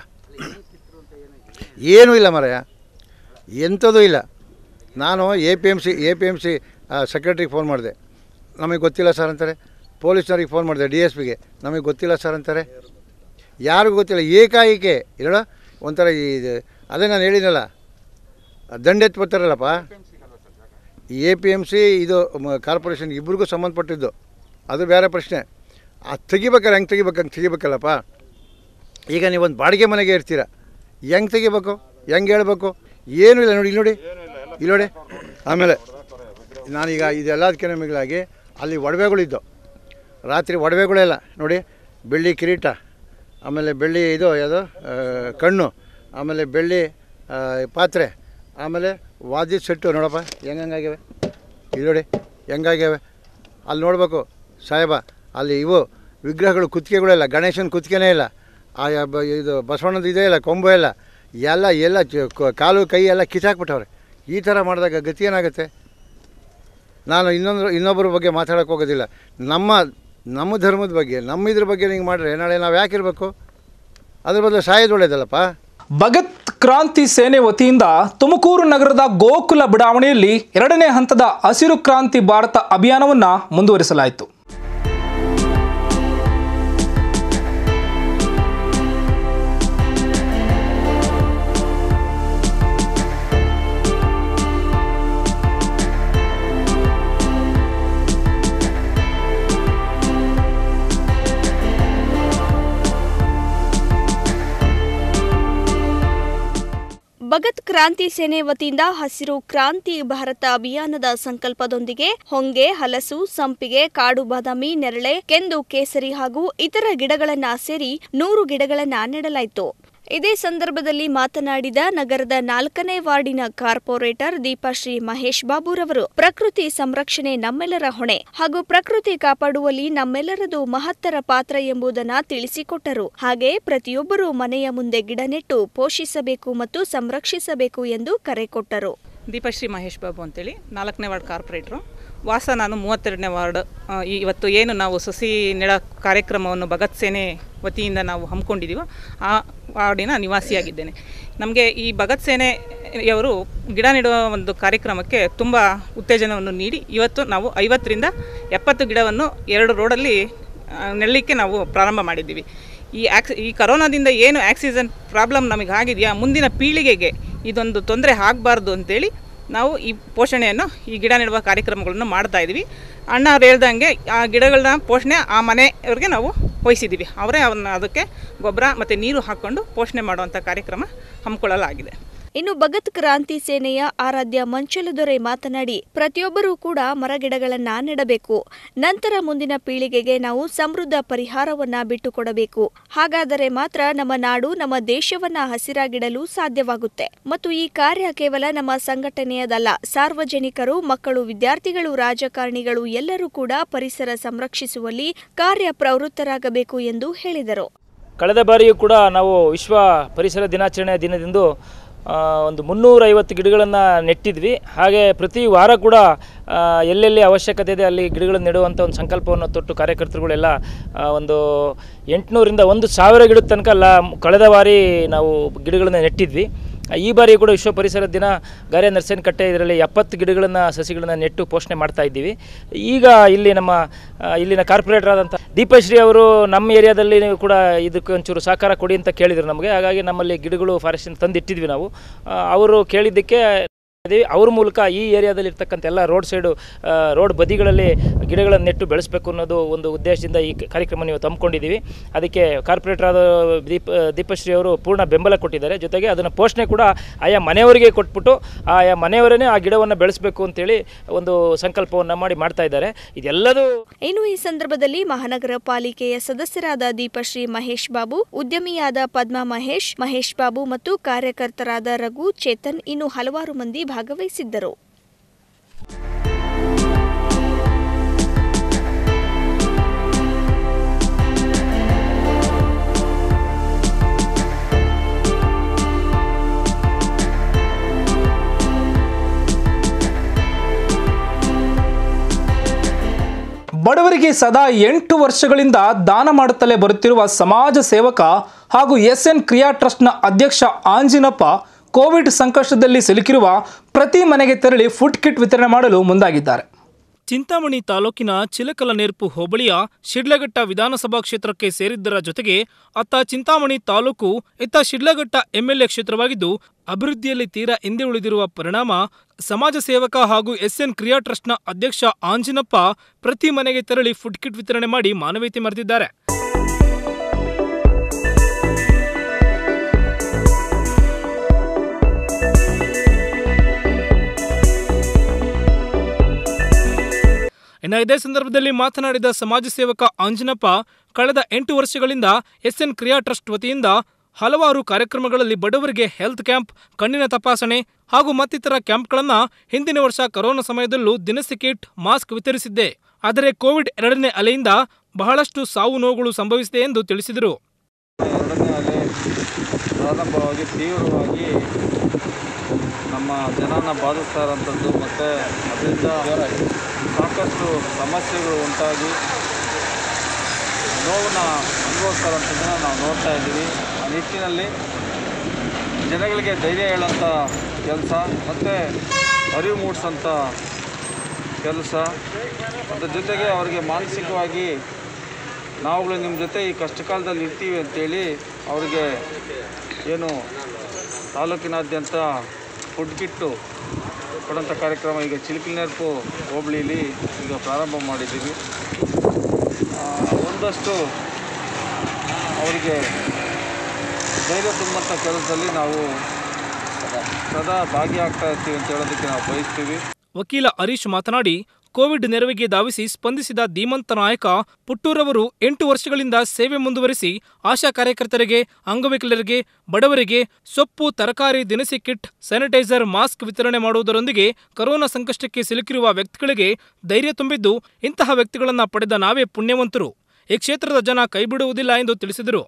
ಏನೂ ಇಲ್ಲ ಮರಯ್ಯ ಎಂಥದೂ ಇಲ್ಲ ನಾನು A P M C A P M C ಸೆಕ್ರೆಟ್ರಿಗೆ ಫೋನ್ ಮಾಡಿದೆ ನಮಗೆ ಗೊತ್ತಿಲ್ಲ ಸರ್ ಅಂತಾರೆ ಪೊಲೀಸ್ನವ್ರಿಗೆ ಫೋನ್ ಮಾಡಿದೆ ಡಿ ಎಸ್ ಪಿಗೆ ನಮಗೆ ಗೊತ್ತಿಲ್ಲ ಸರ್ ಅಂತಾರೆ ಯಾರಿಗೂ ಗೊತ್ತಿಲ್ಲ ಏಕಾಏಕಿ ಹೇಳ ಒಂಥರ ಇದು ಅದೇ ನಾನು ಹೇಳಿದ್ನಲ್ಲ ದಂಡೆತ್ತು ಬರ್ತಾರಲ್ಲಪ್ಪ ಎ ಪಿ ಎಮ್ ಸಿ ಇದು ಕಾರ್ಪೊರೇಷನ್ ಇಬ್ರಿಗೂ ಸಂಬಂಧಪಟ್ಟಿದ್ದು ಅದು ಬೇರೆ ಪ್ರಶ್ನೆ ಅದು ತೆಗಿಬೇಕಾರೆ ಹೆಂಗೆ ತೆಗಿಬೇಕು ಹಂಗೆ ತೆಗಿಬೇಕಲ್ಲಪ್ಪ ಈಗ ನೀವೊಂದು ಬಾಡಿಗೆ ಮನೆಗೆ ಇರ್ತೀರ ಹೆಂಗೆ ತೆಗಿಬೇಕು ಹೆಂಗೆ ಹೇಳ್ಬೇಕು ಏನೂ ಇಲ್ಲ ನೋಡಿ ಇಲ್ಲಿ ನೋಡಿ ಇಲ್ಲಿ ನೋಡಿ ಆಮೇಲೆ ನಾನೀಗ ಇದೆಲ್ಲದಕ್ಕೆ ನಮಗಾಗಿ ಅಲ್ಲಿ ಒಡವೆಗಳಿದ್ದು ರಾತ್ರಿ ಒಡವೆಗಳೆಲ್ಲ ನೋಡಿ ಬೆಳ್ಳಿ ಕಿರೀಟ ಆಮೇಲೆ ಬೆಳ್ಳಿ ಇದು ಯಾವುದು ಆ, ಕಣ್ಣು ಆಮೇಲೆ ಬೆಳ್ಳಿ ಆ, ಪಾತ್ರೆ ಆಮೇಲೆ ವಾದ್ಯ ಸೆಟ್ಟು ನೋಡಪ್ಪ ಹೆಂಗಂಗಾಗ್ಯವೆ ಇದು ನೋಡಿ ಹೆಂಗಾಗ್ಯವೆ ಅಲ್ಲಿ ನೋಡಬೇಕು ಸಾಹೇಬ ಅಲ್ಲಿ ಇವು ವಿಗ್ರಹಗಳು ಕುತ್ತಿಗೆಗಳೆಲ್ಲ ಗಣೇಶನ ಕುತ್ತಿಗೆನೇ ಇಲ್ಲ ಆ ಯ- ಬ- ಇದು ಬಸವಣ್ಣದ ಇದೇ ಇಲ್ಲ ಕೊಂಬು ಇಲ್ಲ ಎಲ್ಲ ಎಲ್ಲ ಚ- ಕ- ಕಾಲು ಕೈ ಎಲ್ಲ ಕಿತ್ತಾಕ್ಬಿಟ್ಟವ್ರೆ ಈ ಥರ ಮಾಡಿದಾಗ ಗತಿ ಏನಾಗುತ್ತೆ ನಾನು ಇನ್ನೊಂದು ಇನ್ನೊಬ್ಬರ ಬಗ್ಗೆ ಮಾತಾಡೋಕೆ ಹೋಗೋದಿಲ್ಲ ನಮ್ಮ ನಮ್ಮ ಧರ್ಮದ ಬಗ್ಗೆ ನಮ್ಮ ಇದ್ರ ಬಗ್ಗೆ ಹಿಂಗೆ ಮಾಡಿದ್ರೆ ನಾಳೆ ನಾವು ಯಾಕೆ ಇರಬೇಕು ಅದ್ರ ಬದಲು ಸಾಯೋದು ಒಳ್ಳೇದಲ್ಲಪ್ಪ ಭಗತ್ ಕ್ರಾಂತಿ ಸೇನೆ ವತಿಯಿಂದ ತುಮಕೂರು ನಗರದ ಗೋಕುಲ ಬಡಾವಣೆಯಲ್ಲಿ ಎರಡನೇ ಹಂತದ ಹಸಿರು ಕ್ರಾಂತಿ ಭಾರತ ಅಭಿಯಾನವನ್ನು ಮುಂದುವರಿಸಲಾಯಿತು ಭಗತ್ ಕ್ರಾಂತಿ ಸೇನೆ ವತಿಯಿಂದ ಹಸಿರು ಕ್ರಾಂತಿ ಭಾರತ ಅಭಿಯಾನದ ಸಂಕಲ್ಪದೊಂದಿಗೆ ಹೊಂಗೆ ಹಲಸು ಸಂಪಿಗೆ ಕಾಡು ಬಾದಾಮಿ ನೆರಳೆ ಕೆಂದು ಕೇಸರಿ ಹಾಗೂ ಇತರ ಗಿಡಗಳನ್ನ ಸೇರಿ ನೂರು ಗಿಡಗಳನ್ನ ನೆಡಲಾಯಿತು ಇದೇ ಸಂದರ್ಭದಲ್ಲಿ ಮಾತನಾಡಿದ ನಗರದ ನಾಲ್ಕನೇ ವಾರ್ಡಿನ ಕಾರ್ಪೊರೇಟರ್ ದೀಪಾಶ್ರೀ ಮಹೇಶ್ ಬಾಬುರವರು ಪ್ರಕೃತಿ ಸಂರಕ್ಷಣೆ ನಮ್ಮೆಲ್ಲರ ಹೊಣೆ ಹಾಗೂ ಪ್ರಕೃತಿ ಕಾಪಾಡುವಲ್ಲಿ ನಮ್ಮೆಲ್ಲರದು ಮಹತ್ತರ ಪಾತ್ರ ಎಂಬುದನ್ನ ತಿಳಿಸಿಕೊಟ್ಟರು ಹಾಗೆ ಪ್ರತಿಯೊಬ್ಬರೂ ಮನೆಯ ಮುಂದೆ ಗಿಡ ನೆಟ್ಟು ಪೋಷಿಸಬೇಕು ಮತ್ತು ಸಂರಕ್ಷಿಸಬೇಕು ಎಂದು ಕರೆ ಕೊಟ್ಟರು ದೀಪಶ್ರೀ ಮಹೇಶ್ ಬಾಬು ಅಂತೇಳಿ ನಾಲ್ಕನೇ ವಾರ್ಡ್ ಕಾರ್ಪೊರೇಟ್ರು ವಾಸ ನಾನು ಮೂವತ್ತೆರಡನೇ ವಾರ್ಡ್ ಆ, ಈ- ಇವತ್ತು ಏನು ನಾವು ಸಸಿ ನೆಡ ಕಾರ್ಯಕ್ರಮವನ್ನು ಭಗತ್ ಸೇನೆ ವತಿಯಿಂದ ನಾವು ಹಮ್ಮಿಕೊಂಡಿದ್ದೀವೋ ಆ ವಾರ್ಡಿನ ನಿವಾಸಿಯಾಗಿದ್ದೇನೆ ನಮಗೆ ಈ ಭಗತ್ ಸೇನೆಯವರು ಗಿಡ ನೆಡುವ ಒಂದು ಕಾರ್ಯಕ್ರಮಕ್ಕೆ ತುಂಬ ಉತ್ತೇಜನವನ್ನು ನೀಡಿ ಇವತ್ತು ನಾವು ಐವತ್ತರಿಂದ ಎಪ್ಪತ್ತು ಗಿಡವನ್ನು ಎರಡು ರೋಡಲ್ಲಿ ಆ, ನೆಡಲಿಕ್ಕೆ ನಾವು ಪ್ರಾರಂಭ ಮಾಡಿದ್ದೀವಿ ಈ ಆಕ್ಸ್ ಈ ಕರೋನಾದಿಂದ ಏನು ಆಕ್ಸಿಜನ್ ಪ್ರಾಬ್ಲಮ್ ನಮಗೆ ಆಗಿದೆಯಾ ಮುಂದಿನ ಪೀಳಿಗೆಗೆ ಇದೊಂದು ತೊಂದರೆ ಆಗಬಾರ್ದು ಅಂತೇಳಿ ನಾವು ಈ ಪೋಷಣೆಯನ್ನು ಈ ಗಿಡ ನೆಡುವ ಕಾರ್ಯಕ್ರಮಗಳನ್ನು ಮಾಡ್ತಾ ಇದ್ದೀವಿ ಅಣ್ಣ ಅವ್ರು ಹೇಳ್ದಂಗೆ ಆ ಗಿಡಗಳನ್ನ ಪೋಷಣೆ ಆ ಮನೆಯವ್ರಿಗೆ ನಾವು ವಹಿಸಿದ್ದೀವಿ ಅವರೇ ಅವನ್ನ ಅದಕ್ಕೆ ಗೊಬ್ಬರ ಮತ್ತು ನೀರು ಹಾಕ್ಕೊಂಡು ಪೋಷಣೆ ಮಾಡುವಂಥ ಕಾರ್ಯಕ್ರಮ ಹಮ್ಮಿಕೊಳ್ಳಲಾಗಿದೆ ಇನ್ನು ಭಗತ್ ಕ್ರಾಂತಿ ಸೇನೆಯ ಆರಾಧ್ಯ ಮಂಚಲದೊರೆ ಮಾತನಾಡಿ ಪ್ರತಿಯೊಬ್ಬರೂ ಕೂಡ ಮರಗಿಡಗಳನ್ನ ನೆಡಬೇಕು ನಂತರ ಮುಂದಿನ ಪೀಳಿಗೆಗೆ ನಾವು ಸಮೃದ್ಧ ಪರಿಹಾರವನ್ನ ಬಿಟ್ಟುಕೊಡಬೇಕು ಹಾಗಾದರೆ ಮಾತ್ರ ನಮ್ಮ ನಾಡು ನಮ್ಮ ದೇಶವನ್ನ ಹಸಿರಾಗಿಡಲು ಸಾಧ್ಯವಾಗುತ್ತೆ ಮತ್ತು ಈ ಕಾರ್ಯ ಕೇವಲ ನಮ್ಮ ಸಂಘಟನೆಯದಲ್ಲ ಸಾರ್ವಜನಿಕರು ಮಕ್ಕಳು ವಿದ್ಯಾರ್ಥಿಗಳು ರಾಜಕಾರಣಿಗಳು ಎಲ್ಲರೂ ಕೂಡ ಪರಿಸರ ಸಂರಕ್ಷಿಸುವಲ್ಲಿ ಕಾರ್ಯ ಪ್ರವೃತ್ತರಾಗಬೇಕು ಎಂದು ಹೇಳಿದರು ಕಳೆದ ಬಾರಿಯೂ ಕೂಡ ನಾವು ವಿಶ್ವ ಪರಿಸರ ದಿನಾಚರಣೆಯ ದಿನದಂದು ಆ, ಒಂದು ಮುನ್ನೂರೈವತ್ತು ಗಿಡಗಳನ್ನು ನೆಟ್ಟಿದ್ವಿ ಹಾಗೆ ಪ್ರತಿ ವಾರ ಕೂಡ ಆ, ಎಲ್ಲೆಲ್ಲಿ ಅವಶ್ಯಕತೆ ಇದೆ ಅಲ್ಲಿ ಗಿಡಗಳನ್ನು ನೆಡುವಂಥ ಒಂದು ಸಂಕಲ್ಪವನ್ನು ತೊಟ್ಟು ಕಾರ್ಯಕರ್ತರುಗಳೆಲ್ಲ ಆ, ಒಂದು ಎಂಟುನೂರಿಂದ ಒಂದು ಸಾವಿರ ಗಿಡದ ತನಕ ಲ ಕಳೆದ ಬಾರಿ ನಾವು ಗಿಡಗಳನ್ನು ನೆಟ್ಟಿದ್ವಿ ಈ ಬಾರಿ ಕೂಡ ವಿಶ್ವ ಪರಿಸರ ದಿನ ಗಾರೆ ನರಸೇನಕಟ್ಟೆ ಇದರಲ್ಲಿ ಎಪ್ಪತ್ತು ಗಿಡಗಳನ್ನು ಸಸಿಗಳನ್ನು ನೆಟ್ಟು ಪೋಷಣೆ ಮಾಡ್ತಾ ಇದ್ದೀವಿ ಈಗ ಇಲ್ಲಿ ನಮ್ಮ ಆ, ಇಲ್ಲಿನ ಕಾರ್ಪೊರೇಟರ್ ಆದಂಥ ದೀಪಶ್ರೀ ಅವರು ನಮ್ಮ ಏರಿಯಾದಲ್ಲಿ ಕೂಡ ಇದಕ್ಕೆ ಒಂಚೂರು ಸಹಕಾರ ಕೊಡಿ ಅಂತ ಕೇಳಿದರು ನಮಗೆ ಹಾಗಾಗಿ ನಮ್ಮಲ್ಲಿ ಗಿಡಗಳು ಫಾರೆಸ್ಟಿಂದ ತಂದಿಟ್ಟಿದ್ವಿ ನಾವು ಆ, ಅವರು ಕೇಳಿದ್ದಕ್ಕೆ ಇದೀವಿ. ಅವ್ರ ಮೂಲಕ ಈ ಏರಿಯಾದಲ್ಲಿ ಇರ್ತಕ್ಕಂಥ ಎಲ್ಲ ರೋಡ್ ಸೈಡು ರೋಡ್ ಬದಿಗಳಲ್ಲಿ ಗಿಡಗಳನ್ನು ನೆಟ್ಟು ಬೆಳೆಸಬೇಕು ಅನ್ನೋದು ಒಂದು ಉದ್ದೇಶದಿಂದ ಈ ಕಾರ್ಯಕ್ರಮ ನೀವು ತಂದ್ಕೊಂಡಿದ್ದೀವಿ ಅದಕ್ಕೆ ಕಾರ್ಪೊರೇಟರ್ ಆದ ದೀಪ ದೀಪಶ್ರೀ ಅವರು ಪೂರ್ಣ ಬೆಂಬಲ ಕೊಟ್ಟಿದ್ದಾರೆ ಜೊತೆಗೆ ಅದನ್ನು ಪೋಷಣೆ ಕೂಡ ಆಯಾ ಮನೆಯವರಿಗೆ ಕೊಟ್ಬಿಟ್ಟು ಆಯಾ ಮನೆಯವರೇ ಆ ಗಿಡವನ್ನು ಬೆಳೆಸಬೇಕು ಅಂತೇಳಿ ಒಂದು ಸಂಕಲ್ಪವನ್ನು ಮಾಡಿ ಮಾಡ್ತಾ ಇದ್ದಾರೆ ಇದೆಲ್ಲದೂ ಇನ್ನು ಈ ಸಂದರ್ಭದಲ್ಲಿ ಮಹಾನಗರ ಪಾಲಿಕೆಯ ಸದಸ್ಯರಾದ ದೀಪಶ್ರೀ ಮಹೇಶ್ ಬಾಬು ಉದ್ಯಮಿಯಾದ ಪದ್ಮಾ ಮಹೇಶ್ ಮಹೇಶ್ ಬಾಬು ಮತ್ತು ಕಾರ್ಯಕರ್ತರಾದ ರಘು ಚೇತನ್ ಇನ್ನು ಹಲವಾರು ಮಂದಿ ಭಾಗವಹಿಸಿದ್ದರು ಬಡವರಿಗೆ ಸದಾ ಎಂಟು ವರ್ಷಗಳಿಂದ ದಾನ ಮಾಡುತ್ತಲೇ ಬರುತ್ತಿರುವ ಸಮಾಜ ಸೇವಕ ಹಾಗೂ ಎಸ್ ಎನ್ ಕ್ರಿಯಾ ಟ್ರಸ್ಟ್ನ ಅಧ್ಯಕ್ಷ ಆಂಜಿನಪ್ಪ ಕೋವಿಡ್ ಸಂಕಷ್ಟದಲ್ಲಿ ಸಿಲುಕಿರುವ ಪ್ರತಿ ಮನೆಗೆ ತೆರಳಿ ಫುಡ್ ಕಿಟ್ ವಿತರಣೆ ಮಾಡಲು ಮುಂದಾಗಿದ್ದಾರೆ ಚಿಂತಾಮಣಿ ತಾಲೂಕಿನ ಚಿಲಕಲನೇರ್ಪು ಹೋಬಳಿಯ ಶಿಡ್ಲಘಟ್ಟ ವಿಧಾನಸಭಾ ಕ್ಷೇತ್ರಕ್ಕೆ ಸೇರಿದ್ದರ ಜೊತೆಗೆ ಅತ್ತ ಚಿಂತಾಮಣಿ ತಾಲೂಕು ಇತ್ತ ಶಿಡ್ಲಘಟ್ಟ ಎಂಎಲ್ಎ ಕ್ಷೇತ್ರವಾಗಿದ್ದು ಅಭಿವೃದ್ಧಿಯಲ್ಲಿ ತೀರಾ ಹಿಂದೆ ಉಳಿದಿರುವ ಪರಿಣಾಮ ಸಮಾಜ ಸೇವಕ ಹಾಗೂ ಎಸ್ಎನ್ ಕ್ರಿಯಾ ಟ್ರಸ್ಟ್ನ ಅಧ್ಯಕ್ಷ ಆಂಜಿನಪ್ಪ ಪ್ರತಿ ಮನೆಗೆ ತೆರಳಿ ಫುಡ್ ಕಿಟ್ ವಿತರಣೆ ಮಾಡಿ ಮಾನವೀಯತೆ ಮೆರೆದಿದ್ದಾರೆ ಇನ್ನು ಇದೇ ಸಂದರ್ಭದಲ್ಲಿ ಮಾತನಾಡಿದ ಸಮಾಜ ಸೇವಕ ಅಂಜನಪ್ಪ ಕಳೆದ ಎಂಟು ವರ್ಷಗಳಿಂದ ಎಸ್ಎನ್ ಕ್ರಿಯಾ ಟ್ರಸ್ಟ್ ವತಿಯಿಂದ ಹಲವಾರು ಕಾರ್ಯಕ್ರಮಗಳಲ್ಲಿ ಬಡವರಿಗೆ ಹೆಲ್ತ್ ಕ್ಯಾಂಪ್ ಕಣ್ಣಿನ ತಪಾಸಣೆ ಹಾಗೂ ಮತ್ತಿತರ ಕ್ಯಾಂಪ್ಗಳನ್ನು ಹಿಂದಿನ ವರ್ಷ ಕೊರೋನಾ ಸಮಯದಲ್ಲೂ ದಿನಸಿ ಕಿಟ್ ಮಾಸ್ಕ್ ವಿತರಿಸಿದ್ದೆ ಆದರೆ ಕೋವಿಡ್ ಎರಡನೇ ಅಲೆಯಿಂದ ಬಹಳಷ್ಟು ಸಾವು ನೋವುಗಳು ಸಂಭವಿಸಿದೆ ಎಂದು ತಿಳಿಸಿದರು ಎರಡನೇ ಅಲೆ ಪ್ರಾರಂಭವಾಗಿ ತೀವ್ರವಾಗಿ ನಮ್ಮ ಜನನ ಬಾಧಿಸ್ತಾ ಇರೋಂಥದ್ದು ಮತ್ತು ಅದರಿಂದ ಸಾಕಷ್ಟು ಸಮಸ್ಯೆಗಳು ಉಂಟಾಗಿ ನೋವನ್ನ ಅನುಭವಿಸ್ತಾ ಇರೋಂಥದ್ದನ್ನು ನಾವು ನೋಡ್ತಾ ಇದ್ದೀವಿ ಆ ನಿಟ್ಟಿನಲ್ಲಿ ಜನಗಳಿಗೆ ಧೈರ್ಯ ಹೇಳೋಂಥ ಕೆಲಸ ಮತ್ತು ಅರಿವು ಮೂಡಿಸೋಂಥ ಕೆಲಸ ಅದ್ರ ಜೊತೆಗೆ ಅವರಿಗೆ ಮಾನಸಿಕವಾಗಿ ನಾವುಗಳು ನಿಮ್ಮ ಜೊತೆ ಈ ಕಷ್ಟ ಕಾಲದಲ್ಲಿ ಇರ್ತೀವಿ ಅಂತೇಳಿ ಅವರಿಗೆ ಏನು ತಾಲೂಕಿನಾದ್ಯಂತ ಫುಡ್ ಕಿಟ್ಟು ಕೊಡೋಂಥ ಕಾರ್ಯಕ್ರಮ ಈಗ ಚಿಲ್ಕಿನೆರ್ಪು ಹೋಬಳಿಲಿ ಈಗ ಪ್ರಾರಂಭ ಮಾಡಿದ್ದೀವಿ ಆ, ಒಂದಷ್ಟು ಅವರಿಗೆ ಧೈರ್ಯ ತುಂಬಂಥ ಕೆಲಸದಲ್ಲಿ ನಾವು ಸದಾ ಭಾಗಿಯಾಗ್ತಾ ಇರ್ತೀವಿ ಅಂತ ಹೇಳೋದಕ್ಕೆ ನಾವು ಬಯಸ್ತೀವಿ ವಕೀಲ ಹರೀಶ್ ಮಾತನಾಡಿ ಕೋವಿಡ್ ನೆರವಿಗೆ ಧಾವಿಸಿ ಸ್ಪಂದಿಸಿದ ಧೀಮಂತ ನಾಯಕ ಪುಟ್ಟೂರವರು ಎಂಟು ವರ್ಷಗಳಿಂದ ಸೇವೆ ಮುಂದುವರಿಸಿ ಆಶಾ ಕಾರ್ಯಕರ್ತರಿಗೆ ಅಂಗವಿಕಲರಿಗೆ ಬಡವರಿಗೆ ಸೊಪ್ಪು ತರಕಾರಿ ದಿನಸಿ ಕಿಟ್ ಸ್ಯಾನಿಟೈಸರ್ ಮಾಸ್ಕ್ ವಿತರಣೆ ಮಾಡುವುದರೊಂದಿಗೆ ಕೊರೋನಾ ಸಂಕಷ್ಟಕ್ಕೆ ಸಿಲುಕಿರುವ ವ್ಯಕ್ತಿಗಳಿಗೆ ಧೈರ್ಯ ತುಂಬಿದ್ದು ಇಂತಹ ವ್ಯಕ್ತಿಗಳನ್ನು ಪಡೆದ ನಾವೇ ಪುಣ್ಯವಂತರು ಈ ಕ್ಷೇತ್ರದ ಜನ ಕೈಬಿಡುವುದಿಲ್ಲ ಎಂದು ತಿಳಿಸಿದರು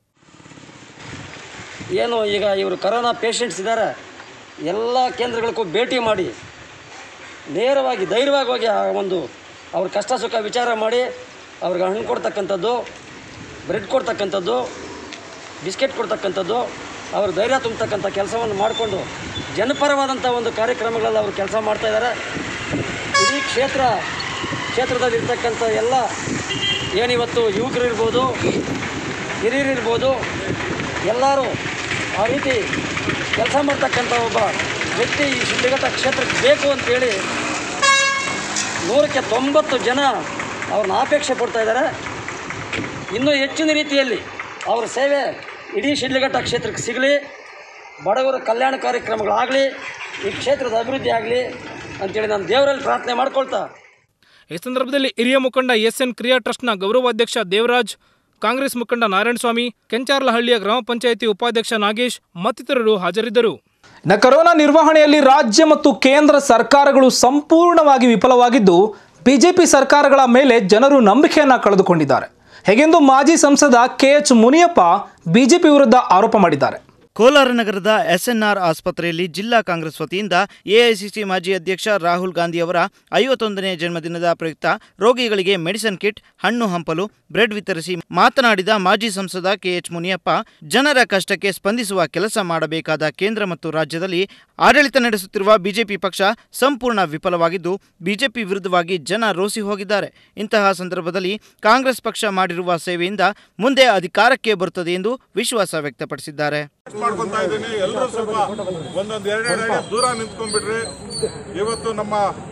ಏನು ಈಗ ಇವರು ಕರೋನಾ ಪೇಷಂಟ್ಸ್ ಇದ್ದಾರೆ ಎಲ್ಲ ಕೇಂದ್ರಗಳಿಗೂ ಭೇಟಿ ಮಾಡಿ ನೇರವಾಗಿ ಧೈರ್ಯವಾಗಿ ಹೋಗಿ ಆ ಒಂದು ಅವ್ರ ಕಷ್ಟ ಸುಖ ವಿಚಾರ ಮಾಡಿ ಅವ್ರಿಗೆ ಹಣ್ಣು ಕೊಡ್ತಕ್ಕಂಥದ್ದು ಬ್ರೆಡ್ ಕೊಡ್ತಕ್ಕಂಥದ್ದು ಬಿಸ್ಕೆಟ್ ಕೊಡ್ತಕ್ಕಂಥದ್ದು ಅವ್ರ ಧೈರ್ಯ ತುಂಬತಕ್ಕಂಥ ಕೆಲಸವನ್ನು ಮಾಡಿಕೊಂಡು ಜನಪರವಾದಂಥ ಒಂದು ಕಾರ್ಯಕ್ರಮಗಳಲ್ಲಿ ಅವರು ಕೆಲಸ ಮಾಡ್ತಾಯಿದ್ದಾರೆ ಇಡೀ ಕ್ಷೇತ್ರ ಕ್ಷೇತ್ರದಲ್ಲಿರ್ತಕ್ಕಂಥ ಎಲ್ಲ ಏನಿವತ್ತು ಯುವಕರಿರ್ಬೋದು ಹಿರಿಯರಿರ್ಬೋದು ಎಲ್ಲರೂ ಆ ರೀತಿ ಕೆಲಸ ಮಾಡ್ತಕ್ಕಂಥ ಒಬ್ಬ ವ್ಯಕ್ತಿ ಈ ಶಿಡ್ಲಘಟ್ಟ ಕ್ಷೇತ್ರಕ್ಕೆ ಬೇಕು ಅಂತೇಳಿ ನೂರಕ್ಕೆ ತೊಂಬತ್ತು ಜನ ಅವ್ರನ್ನ ಅಪೇಕ್ಷೆ ಪಡ್ತಾ ಇದ್ದಾರೆ ಇನ್ನೂ ಹೆಚ್ಚಿನ ರೀತಿಯಲ್ಲಿ ಅವರ ಸೇವೆ ಇಡೀ ಶಿಡ್ಲಘಟ್ಟ ಕ್ಷೇತ್ರಕ್ಕೆ ಸಿಗಲಿ ಬಡವರ ಕಲ್ಯಾಣ ಕಾರ್ಯಕ್ರಮಗಳಾಗಲಿ ಈ ಕ್ಷೇತ್ರದ ಅಭಿವೃದ್ಧಿ ಆಗಲಿ ಅಂತೇಳಿ ನಾನು ದೇವರಲ್ಲಿ ಪ್ರಾರ್ಥನೆ ಮಾಡ್ಕೊಳ್ತಾ ಈ ಸಂದರ್ಭದಲ್ಲಿ ಹಿರಿಯ ಮುಖಂಡ ಎಸ್ಎನ್ ಕ್ರಿಯಾ ಟ್ರಸ್ಟ್ನ ಗೌರವಾಧ್ಯಕ್ಷ ದೇವರಾಜ್ ಕಾಂಗ್ರೆಸ್ ಮುಖಂಡ ನಾರಾಯಣಸ್ವಾಮಿ ಕೆಂಚಾರ್ಲಹಳ್ಳಿಯ ಗ್ರಾಮ ಪಂಚಾಯಿತಿ ಉಪಾಧ್ಯಕ್ಷ ನಾಗೇಶ್ ಮತ್ತಿತರರು ಹಾಜರಿದ್ದರು ಇನ್ನು ಕೊರೋನಾ ನಿರ್ವಹಣೆಯಲ್ಲಿ ರಾಜ್ಯ ಮತ್ತು ಕೇಂದ್ರ ಸರ್ಕಾರಗಳು ಸಂಪೂರ್ಣವಾಗಿ ವಿಫಲವಾಗಿದ್ದು ಬಿಜೆಪಿ ಸರ್ಕಾರಗಳ ಮೇಲೆ ಜನರು ನಂಬಿಕೆಯನ್ನ ಕಳೆದುಕೊಂಡಿದ್ದಾರೆ ಹೇಗೆಂದು ಮಾಜಿ ಸಂಸದ ಕೆಎಚ್ ಮುನಿಯಪ್ಪ ಬಿಜೆಪಿ ವಿರುದ್ಧ ಆರೋಪ ಮಾಡಿದ್ದಾರೆ ಕೋಲಾರ ನಗರದ ಎಸ್ಎನ್ಆರ್ ಆಸ್ಪತ್ರೆಯಲ್ಲಿ ಜಿಲ್ಲಾ ಕಾಂಗ್ರೆಸ್ ವತಿಯಿಂದ ಎಐಸಿಸಿ ಮಾಜಿ ಅಧ್ಯಕ್ಷ ರಾಹುಲ್ ಗಾಂಧಿ ಅವರ ಐವತ್ತೊಂದನೇ ಜನ್ಮದಿನದ ಪ್ರಯುಕ್ತ ರೋಗಿಗಳಿಗೆ ಮೆಡಿಸಿನ್ ಕಿಟ್ ಹಣ್ಣು ಹಂಪಲು ಬ್ರೆಡ್ ವಿತರಿಸಿ ಮಾತನಾಡಿದ ಮಾಜಿ ಸಂಸದ ಕೆಎಚ್ ಮುನಿಯಪ್ಪ ಜನರ ಕಷ್ಟಕ್ಕೆ ಸ್ಪಂದಿಸುವ ಕೆಲಸ ಮಾಡಬೇಕಾದ ಕೇಂದ್ರ ಮತ್ತು ರಾಜ್ಯದಲ್ಲಿ ಆಡಳಿತ ನಡೆಸುತ್ತಿರುವ ಬಿಜೆಪಿ ಪಕ್ಷ ಸಂಪೂರ್ಣ ವಿಫಲವಾಗಿದ್ದು ಬಿಜೆಪಿ ವಿರುದ್ಧವಾಗಿ ಜನ ರೋಸಿ ಹೋಗಿದ್ದಾರೆ ಇಂತಹ ಸಂದರ್ಭದಲ್ಲಿ ಕಾಂಗ್ರೆಸ್ ಪಕ್ಷ ಮಾಡಿರುವ ಸೇವೆಯಿಂದ ಮುಂದೆ ಅಧಿಕಾರಕ್ಕೆ ಬರುತ್ತದೆ ಎಂದು ವಿಶ್ವಾಸ ವ್ಯಕ್ತಪಡಿಸಿದ್ದಾರೆ ಮಾಡ್ಕೊಂತಾ ಇದ್ದೀನಿ ಎಲ್ಲರೂ ಸ್ವಲ್ಪ ಒಂದೊಂದು ಎರಡೆರಡು ಅಡಿ ದೂರ ನಿಂತ್ಕೊಂಡ್ಬಿಟ್ರಿ ಇವತ್ತು ನಮ್ಮ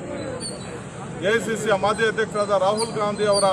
ಎಐಸಿಸಿಯ ಮಾಜಿ ಅಧ್ಯಕ್ಷರಾದ ರಾಹುಲ್ ಗಾಂಧಿ ಅವರ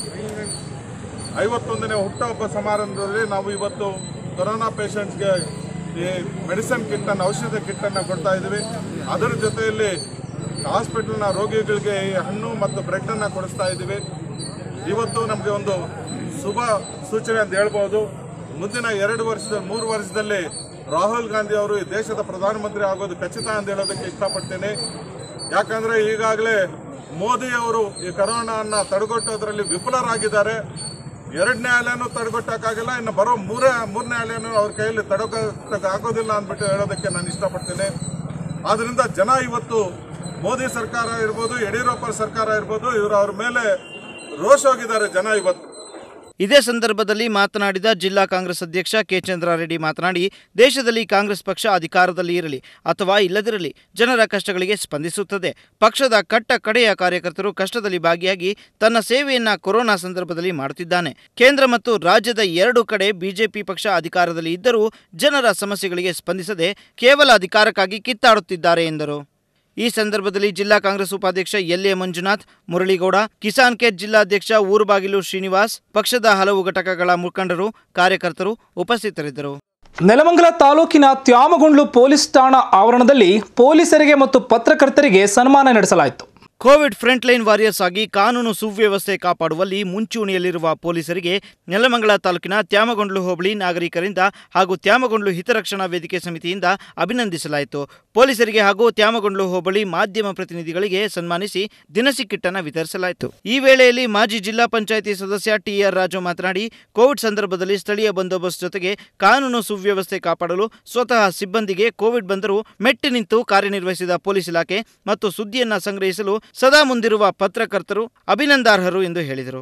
ಐವತ್ತೊಂದನೇ ಹುಟ್ಟುಹಬ್ಬ ಸಮಾರಂಭದಲ್ಲಿ ನಾವು ಇವತ್ತು ಕೊರೋನಾ ಪೇಷಂಟ್ಸ್ಗೆ ಈ ಮೆಡಿಸಿನ್ ಕಿಟ್ ಅನ್ನು ಔಷಧ ಕಿಟ್ ಅನ್ನು ಕೊಡ್ತಾ ಇದ್ದೀವಿ ಅದರ ಜೊತೆಯಲ್ಲಿ ಹಾಸ್ಪಿಟಲ್ನ ರೋಗಿಗಳಿಗೆ ಈ ಹಣ್ಣು ಮತ್ತು ಬ್ರೆಡ್ ಅನ್ನು ಕೊಡಿಸ್ತಾ ಇದ್ದೀವಿ ಇವತ್ತು ನಮಗೆ ಒಂದು ಶುಭ ಸೂಚನೆ ಅಂತ ಹೇಳ್ಬೋದು ಮುಂದಿನ ಎರಡು ವರ್ಷದಲ್ಲಿ ಮೂರು ವರ್ಷದಲ್ಲಿ ರಾಹುಲ್ ಗಾಂಧಿ ಅವರು ಈ ದೇಶದ ಪ್ರಧಾನಮಂತ್ರಿ ಆಗೋದು ಖಚಿತ ಅಂತ ಹೇಳೋದಕ್ಕೆ ಇಷ್ಟಪಡ್ತೇನೆ ಯಾಕಂದ್ರೆ ಈಗಾಗಲೇ ಮೋದಿ ಅವರು ಈ ಕರೋನಾನ ತಡೆಗಟ್ಟೋದ್ರಲ್ಲಿ ವಿಫಲರಾಗಿದ್ದಾರೆ ಎರಡನೇ ಅಲೆನೂ ತಡೆಗಟ್ಟಕ್ಕಾಗಿಲ್ಲ ಇನ್ನು ಬರೋ ಮೂರೇ ಮೂರನೇ ಅಲೆನೂ ಅವ್ರ ಕೈಯಲ್ಲಿ ತಡೆಗಟ್ಟಕ್ಕೆ ಆಗೋದಿಲ್ಲ ಅಂದ್ಬಿಟ್ಟು ಹೇಳೋದಕ್ಕೆ ನಾನು ಇಷ್ಟಪಡ್ತೇನೆ ಆದ್ರಿಂದ ಜನ ಇವತ್ತು ಮೋದಿ ಸರ್ಕಾರ ಇರ್ಬೋದು ಯಡಿಯೂರಪ್ಪ ಸರ್ಕಾರ ಇರ್ಬೋದು ಇವರು ಅವ್ರ ಮೇಲೆ ರೋಷ ಹೋಗಿದ್ದಾರೆ ಜನ ಇವತ್ತು ಇದೇ ಸಂದರ್ಭದಲ್ಲಿ ಮಾತನಾಡಿದ ಜಿಲ್ಲಾ ಕಾಂಗ್ರೆಸ್ ಅಧ್ಯಕ್ಷ ಕೆ ಚಂದ್ರಾರೆಡ್ಡಿ ಮಾತನಾಡಿ ದೇಶದಲ್ಲಿ ಕಾಂಗ್ರೆಸ್ ಪಕ್ಷ ಅಧಿಕಾರದಲ್ಲಿ ಇರಲಿ ಅಥವಾ ಇಲ್ಲದಿರಲಿ ಜನರ ಕಷ್ಟಗಳಿಗೆ ಸ್ಪಂದಿಸುತ್ತದೆ ಪಕ್ಷದ ಕಟ್ಟ ಕಡೆಯ ಕಾರ್ಯಕರ್ತರು ಕಷ್ಟದಲ್ಲಿ ಭಾಗಿಯಾಗಿ ತನ್ನ ಸೇವೆಯನ್ನ ಕೊರೋನಾ ಸಂದರ್ಭದಲ್ಲಿ ಮಾಡುತ್ತಿದ್ದಾನೆ ಕೇಂದ್ರ ಮತ್ತು ರಾಜ್ಯದ ಎರಡು ಕಡೆ ಬಿಜೆಪಿ ಪಕ್ಷ ಅಧಿಕಾರದಲ್ಲಿ ಇದ್ದರೂ ಜನರ ಸಮಸ್ಯೆಗಳಿಗೆ ಸ್ಪಂದಿಸದೆ ಕೇವಲ ಅಧಿಕಾರಕ್ಕಾಗಿ ಕಿತ್ತಾಡುತ್ತಿದ್ದಾರೆ ಎಂದರು ಈ ಸಂದರ್ಭದಲ್ಲಿ ಜಿಲ್ಲಾ ಕಾಂಗ್ರೆಸ್ ಉಪಾಧ್ಯಕ್ಷ ಎಲ್ ಎ ಮಂಜುನಾಥ್ ಮುರಳಿಗೌಡ ಕಿಸಾನ್ ಕೇಟ್ ಜಿಲ್ಲಾಧ್ಯಕ್ಷ ಊರುಬಾಗಿಲು ಶ್ರೀನಿವಾಸ್ ಪಕ್ಷದ ಹಲವು ಘಟಕಗಳ ಮುಖಂಡರು ಕಾರ್ಯಕರ್ತರು ಉಪಸ್ಥಿತರಿದ್ದರು ನೆಲಮಂಗಲ ತಾಲೂಕಿನ ತ್ಯಾಮಗುಂಡ್ಲು ಪೊಲೀಸ್ ಠಾಣಾ ಆವರಣದಲ್ಲಿ ಪೊಲೀಸರಿಗೆ ಮತ್ತು ಪತ್ರಕರ್ತರಿಗೆ ಸನ್ಮಾನ ನಡೆಸಲಾಯಿತು ಕೋವಿಡ್ ಫ್ರಂಟ್ ಲೈನ್ ವಾರಿಯರ್ಸ್ ಆಗಿ ಕಾನೂನು ಸುವ್ಯವಸ್ಥೆ ಕಾಪಾಡುವಲ್ಲಿ ಮುಂಚೂಣಿಯಲ್ಲಿರುವ ಪೊಲೀಸರಿಗೆ ನೆಲಮಂಗಲ ತಾಲೂಕಿನ ತ್ಯಾಮಗೊಂಡ್ಲು ಹೋಬಳಿ ನಾಗರಿಕರಿಂದ ಹಾಗೂ ತ್ಯಾಮಗೊಂಡ್ಲು ಹಿತರಕ್ಷಣಾ ವೇದಿಕೆ ಸಮಿತಿಯಿಂದ ಅಭಿನಂದಿಸಲಾಯಿತು ಪೊಲೀಸರಿಗೆ ಹಾಗೂ ತ್ಯಾಮಗೊಂಡ್ಲು ಹೋಬಳಿ ಮಾಧ್ಯಮ ಪ್ರತಿನಿಧಿಗಳಿಗೆ ಸನ್ಮಾನಿಸಿ ದಿನಸಿ ಕಿಟ್ಟನ್ನು ವಿತರಿಸಲಾಯಿತು ಈ ವೇಳೆಯಲ್ಲಿ ಮಾಜಿ ಜಿಲ್ಲಾ ಪಂಚಾಯಿತಿ ಸದಸ್ಯ ಟಿಆರ್ ರಾಜು ಮಾತನಾಡಿ ಕೋವಿಡ್ ಸಂದರ್ಭದಲ್ಲಿ ಸ್ಥಳೀಯ ಬಂದೋಬಸ್ತ್ ಜೊತೆಗೆ ಕಾನೂನು ಸುವ್ಯವಸ್ಥೆ ಕಾಪಾಡಲು ಸ್ವತಃ ಸಿಬ್ಬಂದಿಗೆ ಕೋವಿಡ್ ಬಂದರೂ ಮೆಟ್ಟಿ ನಿಂತು ಕಾರ್ಯನಿರ್ವಹಿಸಿದ ಪೊಲೀಸ್ ಇಲಾಖೆ ಮತ್ತು ಸುದ್ದಿಯನ್ನ ಸಂಗ್ರಹಿಸಲು ಸದಾ ಮುಂದಿರುವ ಪತ್ರಕರ್ತರು ಅಭಿನಂದಾರ್ಹರು ಎಂದು ಹೇಳಿದರು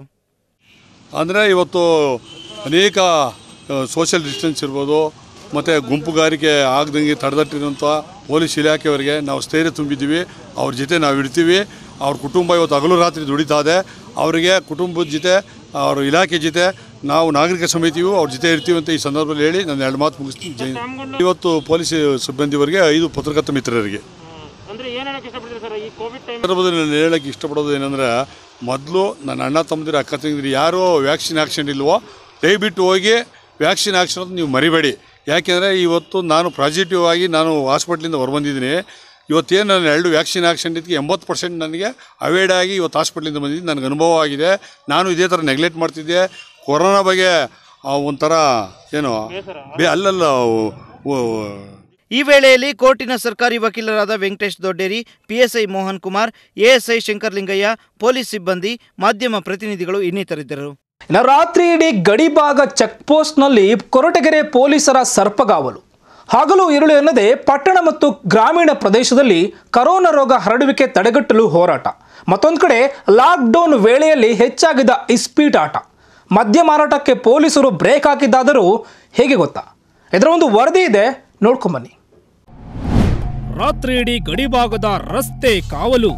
ಅಂದರೆ ಇವತ್ತು ಅನೇಕ ಸೋಷಿಯಲ್ ಡಿಸ್ಟೆನ್ಸ್ ಇರ್ಬೋದು ಮತ್ತು ಗುಂಪುಗಾರಿಕೆ ಆಗದಂಗೆ ತಡೆದಟ್ಟಿರುವಂಥ ಪೊಲೀಸ್ ಇಲಾಖೆಯವರಿಗೆ ನಾವು ಸ್ಥೈರ್ಯ ತುಂಬಿದ್ದೀವಿ ಅವ್ರ ಜೊತೆ ನಾವು ಇಡ್ತೀವಿ ಅವ್ರ ಕುಟುಂಬ ಇವತ್ತು ಹಗಲು ರಾತ್ರಿ ದುಡಿತಾ ಇದೆ ಅವರಿಗೆ ಕುಟುಂಬದ ಜೊತೆ ಅವ್ರ ಇಲಾಖೆ ಜೊತೆ ನಾವು ನಾಗರಿಕ ಸಮಿತಿಯು ಅವ್ರ ಜೊತೆ ಇರ್ತೀವಿ ಅಂತ ಈ ಸಂದರ್ಭದಲ್ಲಿ ಹೇಳಿ ನಾನು ಎರಡು ಮಾತು ಮುಗಿಸ್ತೀನಿ ಜೈ ಹಿಂದ್. ಇವತ್ತು ಪೊಲೀಸ್ ಸಿಬ್ಬಂದಿವರಿಗೆ ಐದು ಪತ್ರಕರ್ತ ಮಿತ್ರರಿಗೆ ಸಂದರ್ಭದಲ್ಲಿ ನಾನು ಹೇಳಕ್ಕೆ ಇಷ್ಟಪಡೋದು ಏನಂದರೆ ಮೊದಲು ನನ್ನ ಅಣ್ಣ ತಮ್ಮದಿರು ಅಕ್ಕ ತಂಗಿದಿರು ಯಾರು ವ್ಯಾಕ್ಸಿನ್ ಆಕ್ಷನ್ ಇಲ್ವೋ ದಯವಿಟ್ಟು ಹೋಗಿ ವ್ಯಾಕ್ಸಿನ್ ಆಕ್ಷನ್ ಅಂತ ನೀವು ಮರಿಬೇಡಿ ಯಾಕೆಂದರೆ ಇವತ್ತು ನಾನು ಪಾಸಿಟಿವ್ ಆಗಿ ನಾನು ಹಾಸ್ಪಿಟ್ಲಿಂದ ಹೊರಬಂದಿದ್ದೀನಿ ಇವತ್ತೇನು ನಾನು ಎರಡು ವ್ಯಾಕ್ಸಿನ್ ಆಕ್ಷನ್ ಇದಕ್ಕೆ ಎಂಬತ್ತು ಪರ್ಸೆಂಟ್ ನನಗೆ ಅವಾಯ್ಡ್ ಆಗಿ ಇವತ್ತು ಹಾಸ್ಪಿಟ್ಲಿಂದ ಬಂದಿದ್ದು ನನಗೆ ಅನುಭವ ಆಗಿದೆ ನಾನು ಇದೇ ಥರ ನೆಗ್ಲೆಕ್ಟ್ ಮಾಡ್ತಿದ್ದೆ ಕೊರೋನಾ ಬಗ್ಗೆ ಆ, ಒಂಥರ ಏನು ಬೇ ಅಲ್ಲಲ್ಲ ಓ- ಓ- ಈ ವೇಳೆಯಲ್ಲಿ ಕೋರ್ಟಿನ ಸರ್ಕಾರಿ ವಕೀಲರಾದ Venkatesh Dodderi PSI Mohan Kumar ASI Shankarlingaiah police ಸಿಬ್ಬಂದಿ ಮಾಧ್ಯಮ ಪ್ರತಿನಿಧಿಗಳು ಇನ್ನಿತರಿದ್ದರು ಇನ್ನು ರಾತ್ರಿ ಇಡೀ ಗಡಿಭಾಗ ಚೆಕ್ ಪೋಸ್ಟ್ನಲ್ಲಿ ಕೊರಟಗೆರೆ ಪೊಲೀಸರ ಸರ್ಪಗಾವಲು ಹಗಲು ഇരുಳು ಎನ್ನದೆ ಪಟ್ಟಣ ಮತ್ತು ಗ್ರಾಮೀಣ ಪ್ರದೇಶದಲ್ಲಿ ಕರೋನಾ ರೋಗ ಹರಡುವಿಕೆ ತಡೆಗಟ್ಟಲು ಹೋರಾಟ ಮತ್ತೊಂದು ಕಡೆ ಲಾಕ್ಡೌನ್ ವೇಳೆಯಲ್ಲಿ ಹೆಚ್ಚಾಗಿದ್ದ ಇಸ್ಪೀಟ್ ಆಟ ಮದ್ಯ ಮಾರಾಟಕ್ಕೆ ಪೊಲೀಸರು ಬ್ರೇಕ್ ಹಾಕಿದ್ದಾದರೂ ಹೇಗೆ ಗೊತ್ತಾ ಇದರ ಒಂದು ವರದಿ ಇದೆ ನೋಡ್ಕೊಂಬನ್ನಿ ರಾತ್ರಿ ಇಡೀ ಗಡಿಭಾಗದ ರಸ್ತೆ ಕಾವಲು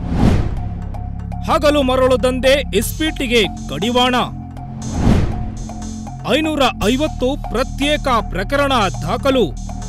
ಹಗಲು ಮರಳು ದಂಧೆ ಇಸ್ಪೀಟಿಗೆ ಕಡಿವಾಣ ಐನೂರ ಐವತ್ತು ಪ್ರತ್ಯೇಕ ಪ್ರಕರಣ ದಾಖಲು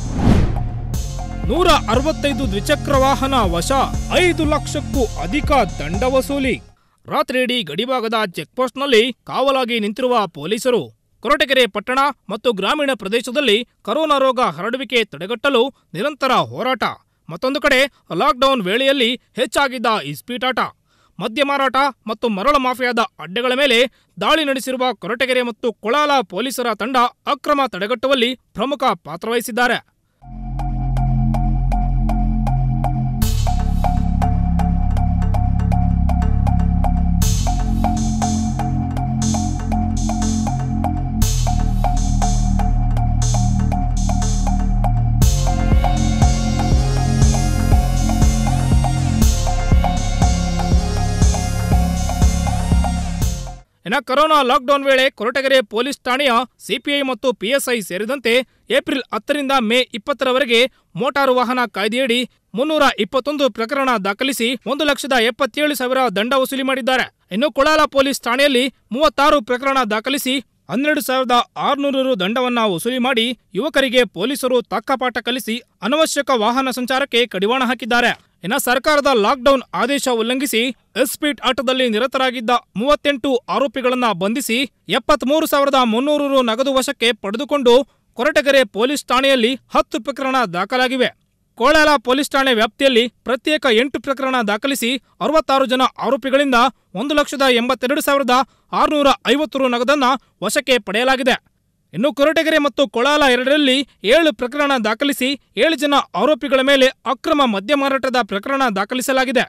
ನೂರ ಅರವತ್ತೈದು ದ್ವಿಚಕ್ರ ವಾಹನ ವಶ ಐದು ಲಕ್ಷಕ್ಕೂ ಅಧಿಕ ದಂಡ ವಸೂಲಿ ರಾತ್ರಿ ಇಡೀ ಗಡಿಭಾಗದ ಚೆಕ್ಪೋಸ್ಟ್ನಲ್ಲಿ ಕಾವಲಾಗಿ ನಿಂತಿರುವ ಪೊಲೀಸರು ಕೊರಟಗೆರೆ ಪಟ್ಟಣ ಮತ್ತು ಗ್ರಾಮೀಣ ಪ್ರದೇಶದಲ್ಲಿ ಕರೋನಾ ರೋಗ ಹರಡುವಿಕೆ ತಡೆಗಟ್ಟಲು ನಿರಂತರ ಹೋರಾಟ ಮತ್ತೊಂದು ಕಡೆ ಲಾಕ್ಡೌನ್ ವೇಳೆಯಲ್ಲಿ ಹೆಚ್ಚಾಗಿದ್ದ ಇಸ್ಪೀಟಾಟ ಮದ್ಯ ಮಾರಾಟ ಮತ್ತು ಮರಳು ಮಾಫಿಯಾದ ಅಡ್ಡೆಗಳ ಮೇಲೆ ದಾಳಿ ನಡೆಸಿರುವ ಕೊರಟಗೆರೆ ಮತ್ತು ಕೊಳಾಲ ಪೊಲೀಸರ ತಂಡ ಅಕ್ರಮ ತಡೆಗಟ್ಟುವಲ್ಲಿ ಪ್ರಮುಖ ಪಾತ್ರವಹಿಸಿದ್ದಾರೆ ಇನ್ನು ಕೊರೋನಾ ಲಾಕ್ಡೌನ್ ವೇಳೆ ಕೊರಟಗೆರೆ ಪೊಲೀಸ್ ಠಾಣೆಯ ಸಿಪಿಐ ಮತ್ತು ಪಿಎಸ್ಐ ಸೇರಿದಂತೆ ಏಪ್ರಿಲ್ ಹತ್ತರಿಂದ ಮೇ ಇಪ್ಪತ್ತರವರೆಗೆ ಮೋಟಾರು ವಾಹನ ಕಾಯ್ದೆಯಡಿ ಮುನ್ನೂರ ಇಪ್ಪತ್ತೊಂದು ಪ್ರಕರಣ ದಾಖಲಿಸಿ ಒಂದು ಲಕ್ಷದ ಎಪ್ಪತ್ತೇಳು ಸಾವಿರ ದಂಡ ವಸೂಲಿ ಮಾಡಿದ್ದಾರೆ ಇನ್ನು ಕೊಳಾಲ ಪೊಲೀಸ್ ಠಾಣೆಯಲ್ಲಿ ಮೂವತ್ತಾರು ಪ್ರಕರಣ ದಾಖಲಿಸಿ ಹನ್ನೆರಡು ಸಾವಿರದ ಆರುನೂರು ರು ದಂಡವನ್ನ ವಸೂಲಿ ಮಾಡಿ ಯುವಕರಿಗೆ ಪೊಲೀಸರು ತಕ್ಕಪಾಠ ಕಲಿಸಿ ಅನವಶ್ಯಕ ವಾಹನ ಸಂಚಾರಕ್ಕೆ ಕಡಿವಾಣ ಹಾಕಿದ್ದಾರೆ ಇನ್ನು ಸರ್ಕಾರದ ಲಾಕ್ಡೌನ್ ಆದೇಶ ಉಲ್ಲಂಘಿಸಿ ಎಸ್ಪೀಟ್ ಆಟದಲ್ಲಿ ನಿರತರಾಗಿದ್ದ ಮೂವತ್ತೆಂಟು ಆರೋಪಿಗಳನ್ನ ಬಂಧಿಸಿ ಎಪ್ಪತ್ಮೂರು ಸಾವಿರದ ಮುನ್ನೂರು ರು ನಗದು ವಶಕ್ಕೆ ಪಡೆದುಕೊಂಡು ಕೊರಟಗೆರೆ ಪೊಲೀಸ್ ಠಾಣೆಯಲ್ಲಿ ಹತ್ತು ಪ್ರಕರಣ ದಾಖಲಾಗಿವೆ ಕೋಳಾಲ ಪೊಲೀಸ್ ಠಾಣೆ ವ್ಯಾಪ್ತಿಯಲ್ಲಿ ಪ್ರತ್ಯೇಕ ಎಂಟು ಪ್ರಕರಣ ದಾಖಲಿಸಿ ಅರವತ್ತಾರು ಜನ ಆರೋಪಿಗಳಿಂದ ಒಂದು ಲಕ್ಷದ ಎಂಬತ್ತೆರಡು ಸಾವಿರದ ಆರುನೂರ ಐವತ್ತು ರು ನಗದನ್ನ ವಶಕ್ಕೆ ಪಡೆಯಲಾಗಿದೆ ಇನ್ನು ಕೊರಟಗೆರೆ ಮತ್ತು ಕೊಳಾಲ ಎರಡರಲ್ಲಿ ಏಳು ಪ್ರಕರಣ ದಾಖಲಿಸಿ ಏಳು ಜನ ಆರೋಪಿಗಳ ಮೇಲೆ ಅಕ್ರಮ ಮದ್ಯ ಮಾರಾಟದ ಪ್ರಕರಣ ದಾಖಲಿಸಲಾಗಿದೆ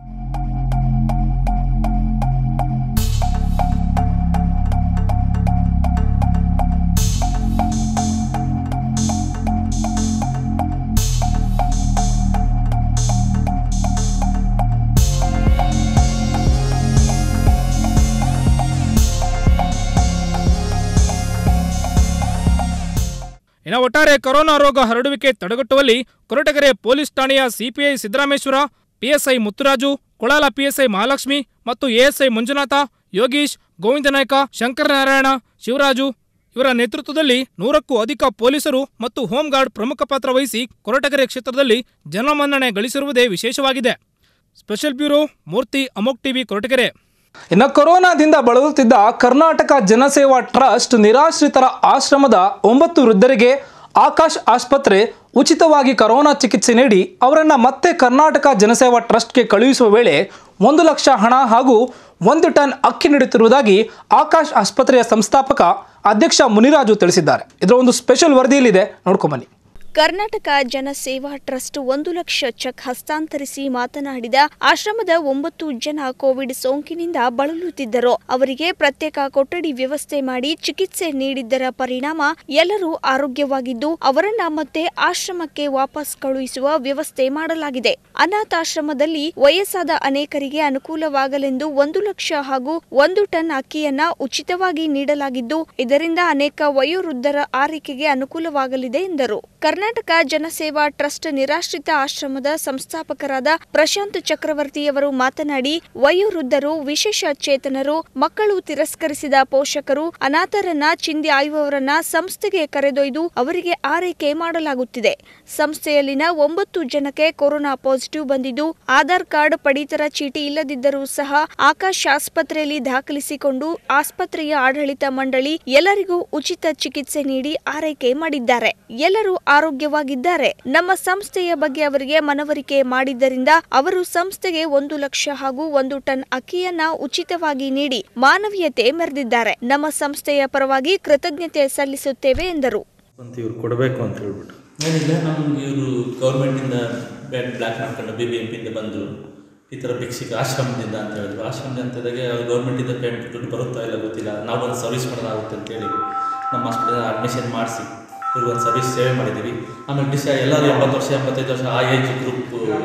ಇನ್ನು ಒಟ್ಟಾರೆ ಕೊರೋನಾ ರೋಗ ಹರಡುವಿಕೆ ತಡೆಗಟ್ಟುವಲ್ಲಿ ಕೊರಟಗೆರೆ ಪೊಲೀಸ್ ಠಾಣೆಯ CPI Siddarameshwara PSI Mutturaju Kolala PSI Mahalakshmi ಮತ್ತು ಎಎಸ್ಐ ಮಂಜುನಾಥ ಯೋಗೀಶ್ ಗೋವಿಂದನಾಯ್ಕ ಶಂಕರನಾರಾಯಣ ಶಿವರಾಜು ಇವರ ನೇತೃತ್ವದಲ್ಲಿ ನೂರಕ್ಕೂ ಅಧಿಕ ಪೊಲೀಸರು ಮತ್ತು ಹೋಂಗಾರ್ಡ್ ಪ್ರಮುಖ ಪಾತ್ರ ವಹಿಸಿ ಕೊರಟಗೆರೆ ಕ್ಷೇತ್ರದಲ್ಲಿ ಜನಮನ್ನಣೆ ಗಳಿಸಿರುವುದೇ ವಿಶೇಷವಾಗಿದೆ ಸ್ಪೆಷಲ್ ಬ್ಯೂರೋ ಮೂರ್ತಿ ಅಮೋಕ್ ಟಿವಿ ಕೊರಟಗೆರೆ ಇನ್ನು ಕೊರೋನಾದಿಂದ ಬಳಲುತ್ತಿದ್ದ ಕರ್ನಾಟಕ ಜನಸೇವಾ ಟ್ರಸ್ಟ್ ನಿರಾಶ್ರಿತರ ಆಶ್ರಮದ ಒಂಬತ್ತು ವೃದ್ಧರಿಗೆ ಆಕಾಶ್ ಆಸ್ಪತ್ರೆ ಉಚಿತವಾಗಿ ಕರೋನಾ ಚಿಕಿತ್ಸೆ ನೀಡಿ ಅವರನ್ನು ಮತ್ತೆ ಕರ್ನಾಟಕ ಜನಸೇವಾ ಟ್ರಸ್ಟ್ಗೆ ಕಳುಹಿಸುವ ವೇಳೆ ಒಂದು ಲಕ್ಷ ಹಣ ಹಾಗೂ ಒಂದು ಟನ್ ಅಕ್ಕಿ ನೀಡುತ್ತಿರುವುದಾಗಿ ಆಕಾಶ್ ಆಸ್ಪತ್ರೆಯ ಸಂಸ್ಥಾಪಕ ಅಧ್ಯಕ್ಷ ಮುನಿರಾಜು ತಿಳಿಸಿದ್ದಾರೆ ಇದರ ಒಂದು ಸ್ಪೆಷಲ್ ವರದಿಯಲ್ಲಿದೆ ನೋಡ್ಕೊಂಬನ್ನಿ ಕರ್ನಾಟಕ ಜನಸೇವಾ ಟ್ರಸ್ಟ್ ಒಂದು ಲಕ್ಷ ಚೆಕ್ ಹಸ್ತಾಂತರಿಸಿ ಮಾತನಾಡಿದ ಆಶ್ರಮದ ಒಂಬತ್ತು ಜನ ಕೋವಿಡ್ ಸೋಂಕಿನಿಂದ ಬಳಲುತ್ತಿದ್ದರು ಅವರಿಗೆ ಪ್ರತ್ಯೇಕ ಕೊಠಡಿ ವ್ಯವಸ್ಥೆ ಮಾಡಿ ಚಿಕಿತ್ಸೆ ನೀಡಿದ್ದರ ಪರಿಣಾಮ ಎಲ್ಲರೂ ಆರೋಗ್ಯವಾಗಿದ್ದು ಅವರನ್ನ ಮತ್ತೆ ಆಶ್ರಮಕ್ಕೆ ವಾಪಸ್ ಕಳುಹಿಸುವ ವ್ಯವಸ್ಥೆ ಮಾಡಲಾಗಿದೆ ಅನಾಥಾಶ್ರಮದಲ್ಲಿ ವಯಸ್ಸಾದ ಅನೇಕರಿಗೆ ಅನುಕೂಲವಾಗಲೆಂದು ಒಂದು ಲಕ್ಷ ಹಾಗೂ ಒಂದು ಟನ್ ಅಕ್ಕಿಯನ್ನ ಉಚಿತವಾಗಿ ನೀಡಲಾಗಿದ್ದು ಇದರಿಂದ ಅನೇಕ ವಯೋವೃದ್ಧರ ಆರೈಕೆಗೆ ಅನುಕೂಲವಾಗಲಿದೆ ಎಂದರು ಕರ್ನಾಟಕ ಜನಸೇವಾ ಟ್ರಸ್ಟ್ ನಿರಾಶ್ರಿತ ಆಶ್ರಮದ ಸಂಸ್ಥಾಪಕರಾದ ಪ್ರಶಾಂತ್ ಚಕ್ರವರ್ತಿಯವರು ಮಾತನಾಡಿ ವಯೋವೃದ್ಧರು ವಿಶೇಷ ಚೇತನರು ಮಕ್ಕಳು ತಿರಸ್ಕರಿಸಿದ ಪೋಷಕರು ಅನಾಥರನ್ನ ಚಿಂದಿ ಆಯುವವರನ್ನ ಸಂಸ್ಥೆಗೆ ಕರೆದೊಯ್ದು ಅವರಿಗೆ ಆರೈಕೆ ಮಾಡಲಾಗುತ್ತಿದೆ ಸಂಸ್ಥೆಯಲ್ಲಿನ ಒಂಬತ್ತು ಜನಕ್ಕೆ ಕೊರೋನಾ ಪಾಸಿಟಿವ್ ಬಂದಿದ್ದು ಆಧಾರ್ ಕಾರ್ಡ್ ಪಡಿತರ ಚೀಟಿ ಇಲ್ಲದಿದ್ದರೂ ಸಹ ಆಕಾಶ್ ಆಸ್ಪತ್ರೆಯಲ್ಲಿ ದಾಖಲಿಸಿಕೊಂಡು ಆಸ್ಪತ್ರೆಯ ಆಡಳಿತ ಮಂಡಳಿ ಎಲ್ಲರಿಗೂ ಉಚಿತ ಚಿಕಿತ್ಸೆ ನೀಡಿ ಆರೈಕೆ ಮಾಡಿದ್ದಾರೆ ಎಲ್ಲರೂ ಆರೋಗ್ಯವಾಗಿದ್ದಾರೆ ನಮ್ಮ ಸಂಸ್ಥೆಯ ಬಗ್ಗೆ ಅವರಿಗೆ ಮನವರಿಕೆ ಮಾಡಿದ್ದರಿಂದ ಅವರು ಸಂಸ್ಥೆಗೆ ಒಂದು ಲಕ್ಷ ಹಾಗೂ ಒಂದು ಟನ್ ಅಕ್ಕಿಯನ್ನ ಉಚಿತವಾಗಿ ನೀಡಿ ಮಾನವೀಯತೆ ಮೆರೆದಿದ್ದಾರೆ ನಮ್ಮ ಸಂಸ್ಥೆಯ ಪರವಾಗಿ ಕೃತಜ್ಞತೆ ಸಲ್ಲಿಸುತ್ತೇವೆ ಎಂದರು ಅಂತ ಇವ್ರು ಕೊಡಬೇಕು ಅಂತ ಹೇಳ್ಬಿಟ್ಟು ಏನಿಲ್ಲ ನಮ್ಗೆ ಇವರು ಗೌರ್ಮೆಂಟಿಂದ ಬ್ಯಾಡ್ ಬ್ಲ್ಯಾಕ್ ಮಾಡ್ಕೊಂಡು ಬಿ ಬಿ ಎಂ ಪಿಯಿಂದ ಬಂದರು ಈ ಥರ ಭಿಕ್ಷಿಕ ಆಶ್ರಮದಿಂದ ಅಂತ ಹೇಳಿದ್ರು ಆಶ್ರಮದಿಂದ ಅಂತದಾಗೆ ಗೌರ್ಮೆಂಟಿಂದ ಪೇಮೆಂಟ್ ದುಡ್ಡು ಬರುತ್ತಾ ಇಲ್ಲ ಗೊತ್ತಿಲ್ಲ ನಾವು ಒಂದು ಸರ್ವಿಸ್ ಮಾಡೋದಾಗುತ್ತೆ ಅಂತೇಳಿ ನಮ್ಮ ಹಾಸ್ಪಿಟಲ್ ಅಡ್ಮಿಷನ್ ಮಾಡಿಸಿ ಇವ್ರಿಗೆ ಒಂದು ಸರ್ವಿಸ್ ಸೇವೆ ಮಾಡಿದ್ದೀವಿ ಆಮೇಲೆ ಡಿಸ್ಚಾರ್ಜ್ ಎಲ್ಲರೂ ಎಂಬತ್ತು ವರ್ಷ ಎಂಬತ್ತೈದು ವರ್ಷ ಆ ಏಜ್ ಗ್ರೂಪ್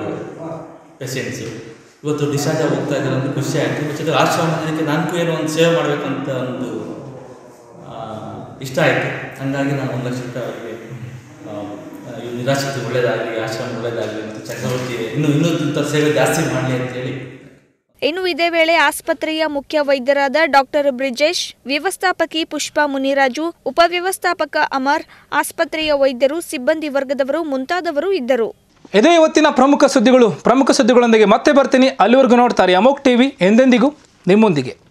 ಪೇಷೆಂಟ್ಸು ಇವತ್ತು ಡಿಸ್ಚಾರ್ಜ್ ಆಗಿ ಹೋಗ್ತಾ ಇದ್ದಾರೆ ಅಂತ ಖುಷಿ ಆಯಿತು ಜೊತೆ ಆಶ್ರಮಕ್ಕೆ ನನಗೂ ಏನೋ ಒಂದು ಸೇವೆ ಮಾಡಬೇಕಂತ ಒಂದು ಆ, ಇಷ್ಟ ಆಯಿತು ಹಂಗಾಗಿ ನಾನು ಒಂದು ಲಕ್ಷ ರೂಪಾಯಿ ಅವರಿಗೆ ಇವು ನಿರಾಶ್ರಿತ ಒಳ್ಳೇದಾಗಲಿ ಆಶ್ರಮ ಒಳ್ಳೇದಾಗಲಿ ಮತ್ತು ಚಕ್ರವರ್ತಿ ಇನ್ನೂ ಇನ್ನೂ ಇಂಥ ಸೇವೆ ಜಾಸ್ತಿ ಮಾಡಲಿ ಅಂತೇಳಿ ಇನ್ನು ಇದೇ ವೇಳೆ ಆಸ್ಪತ್ರೆಯ ಮುಖ್ಯ ವೈದ್ಯರಾದ ಡಾಕ್ಟರ್ ಬ್ರಿಜೇಶ್ ವ್ಯವಸ್ಥಾಪಕಿ ಪುಷ್ಪಾ ಮುನಿರಾಜು ಉಪವ್ಯವಸ್ಥಾಪಕ ಅಮರ್ ಆಸ್ಪತ್ರೆಯ ವೈದ್ಯರು ಸಿಬ್ಬಂದಿ ವರ್ಗದವರು ಮುಂತಾದವರು ಇದ್ದರು ಇದೇ ಇವತ್ತಿನ ಪ್ರಮುಖ ಸುದ್ದಿಗಳು ಪ್ರಮುಖ ಸುದ್ದಿಗಳೊಂದಿಗೆ ಮತ್ತೆ ಬರ್ತೀನಿ ಅಲ್ಲಿವರೆಗೂ ನೋಡ್ತಾರೆ ಅಮೋಕ್ ಟಿವಿ ಎಂದೆಂದಿಗೂ ನಿಮ್ಮೊಂದಿಗೆ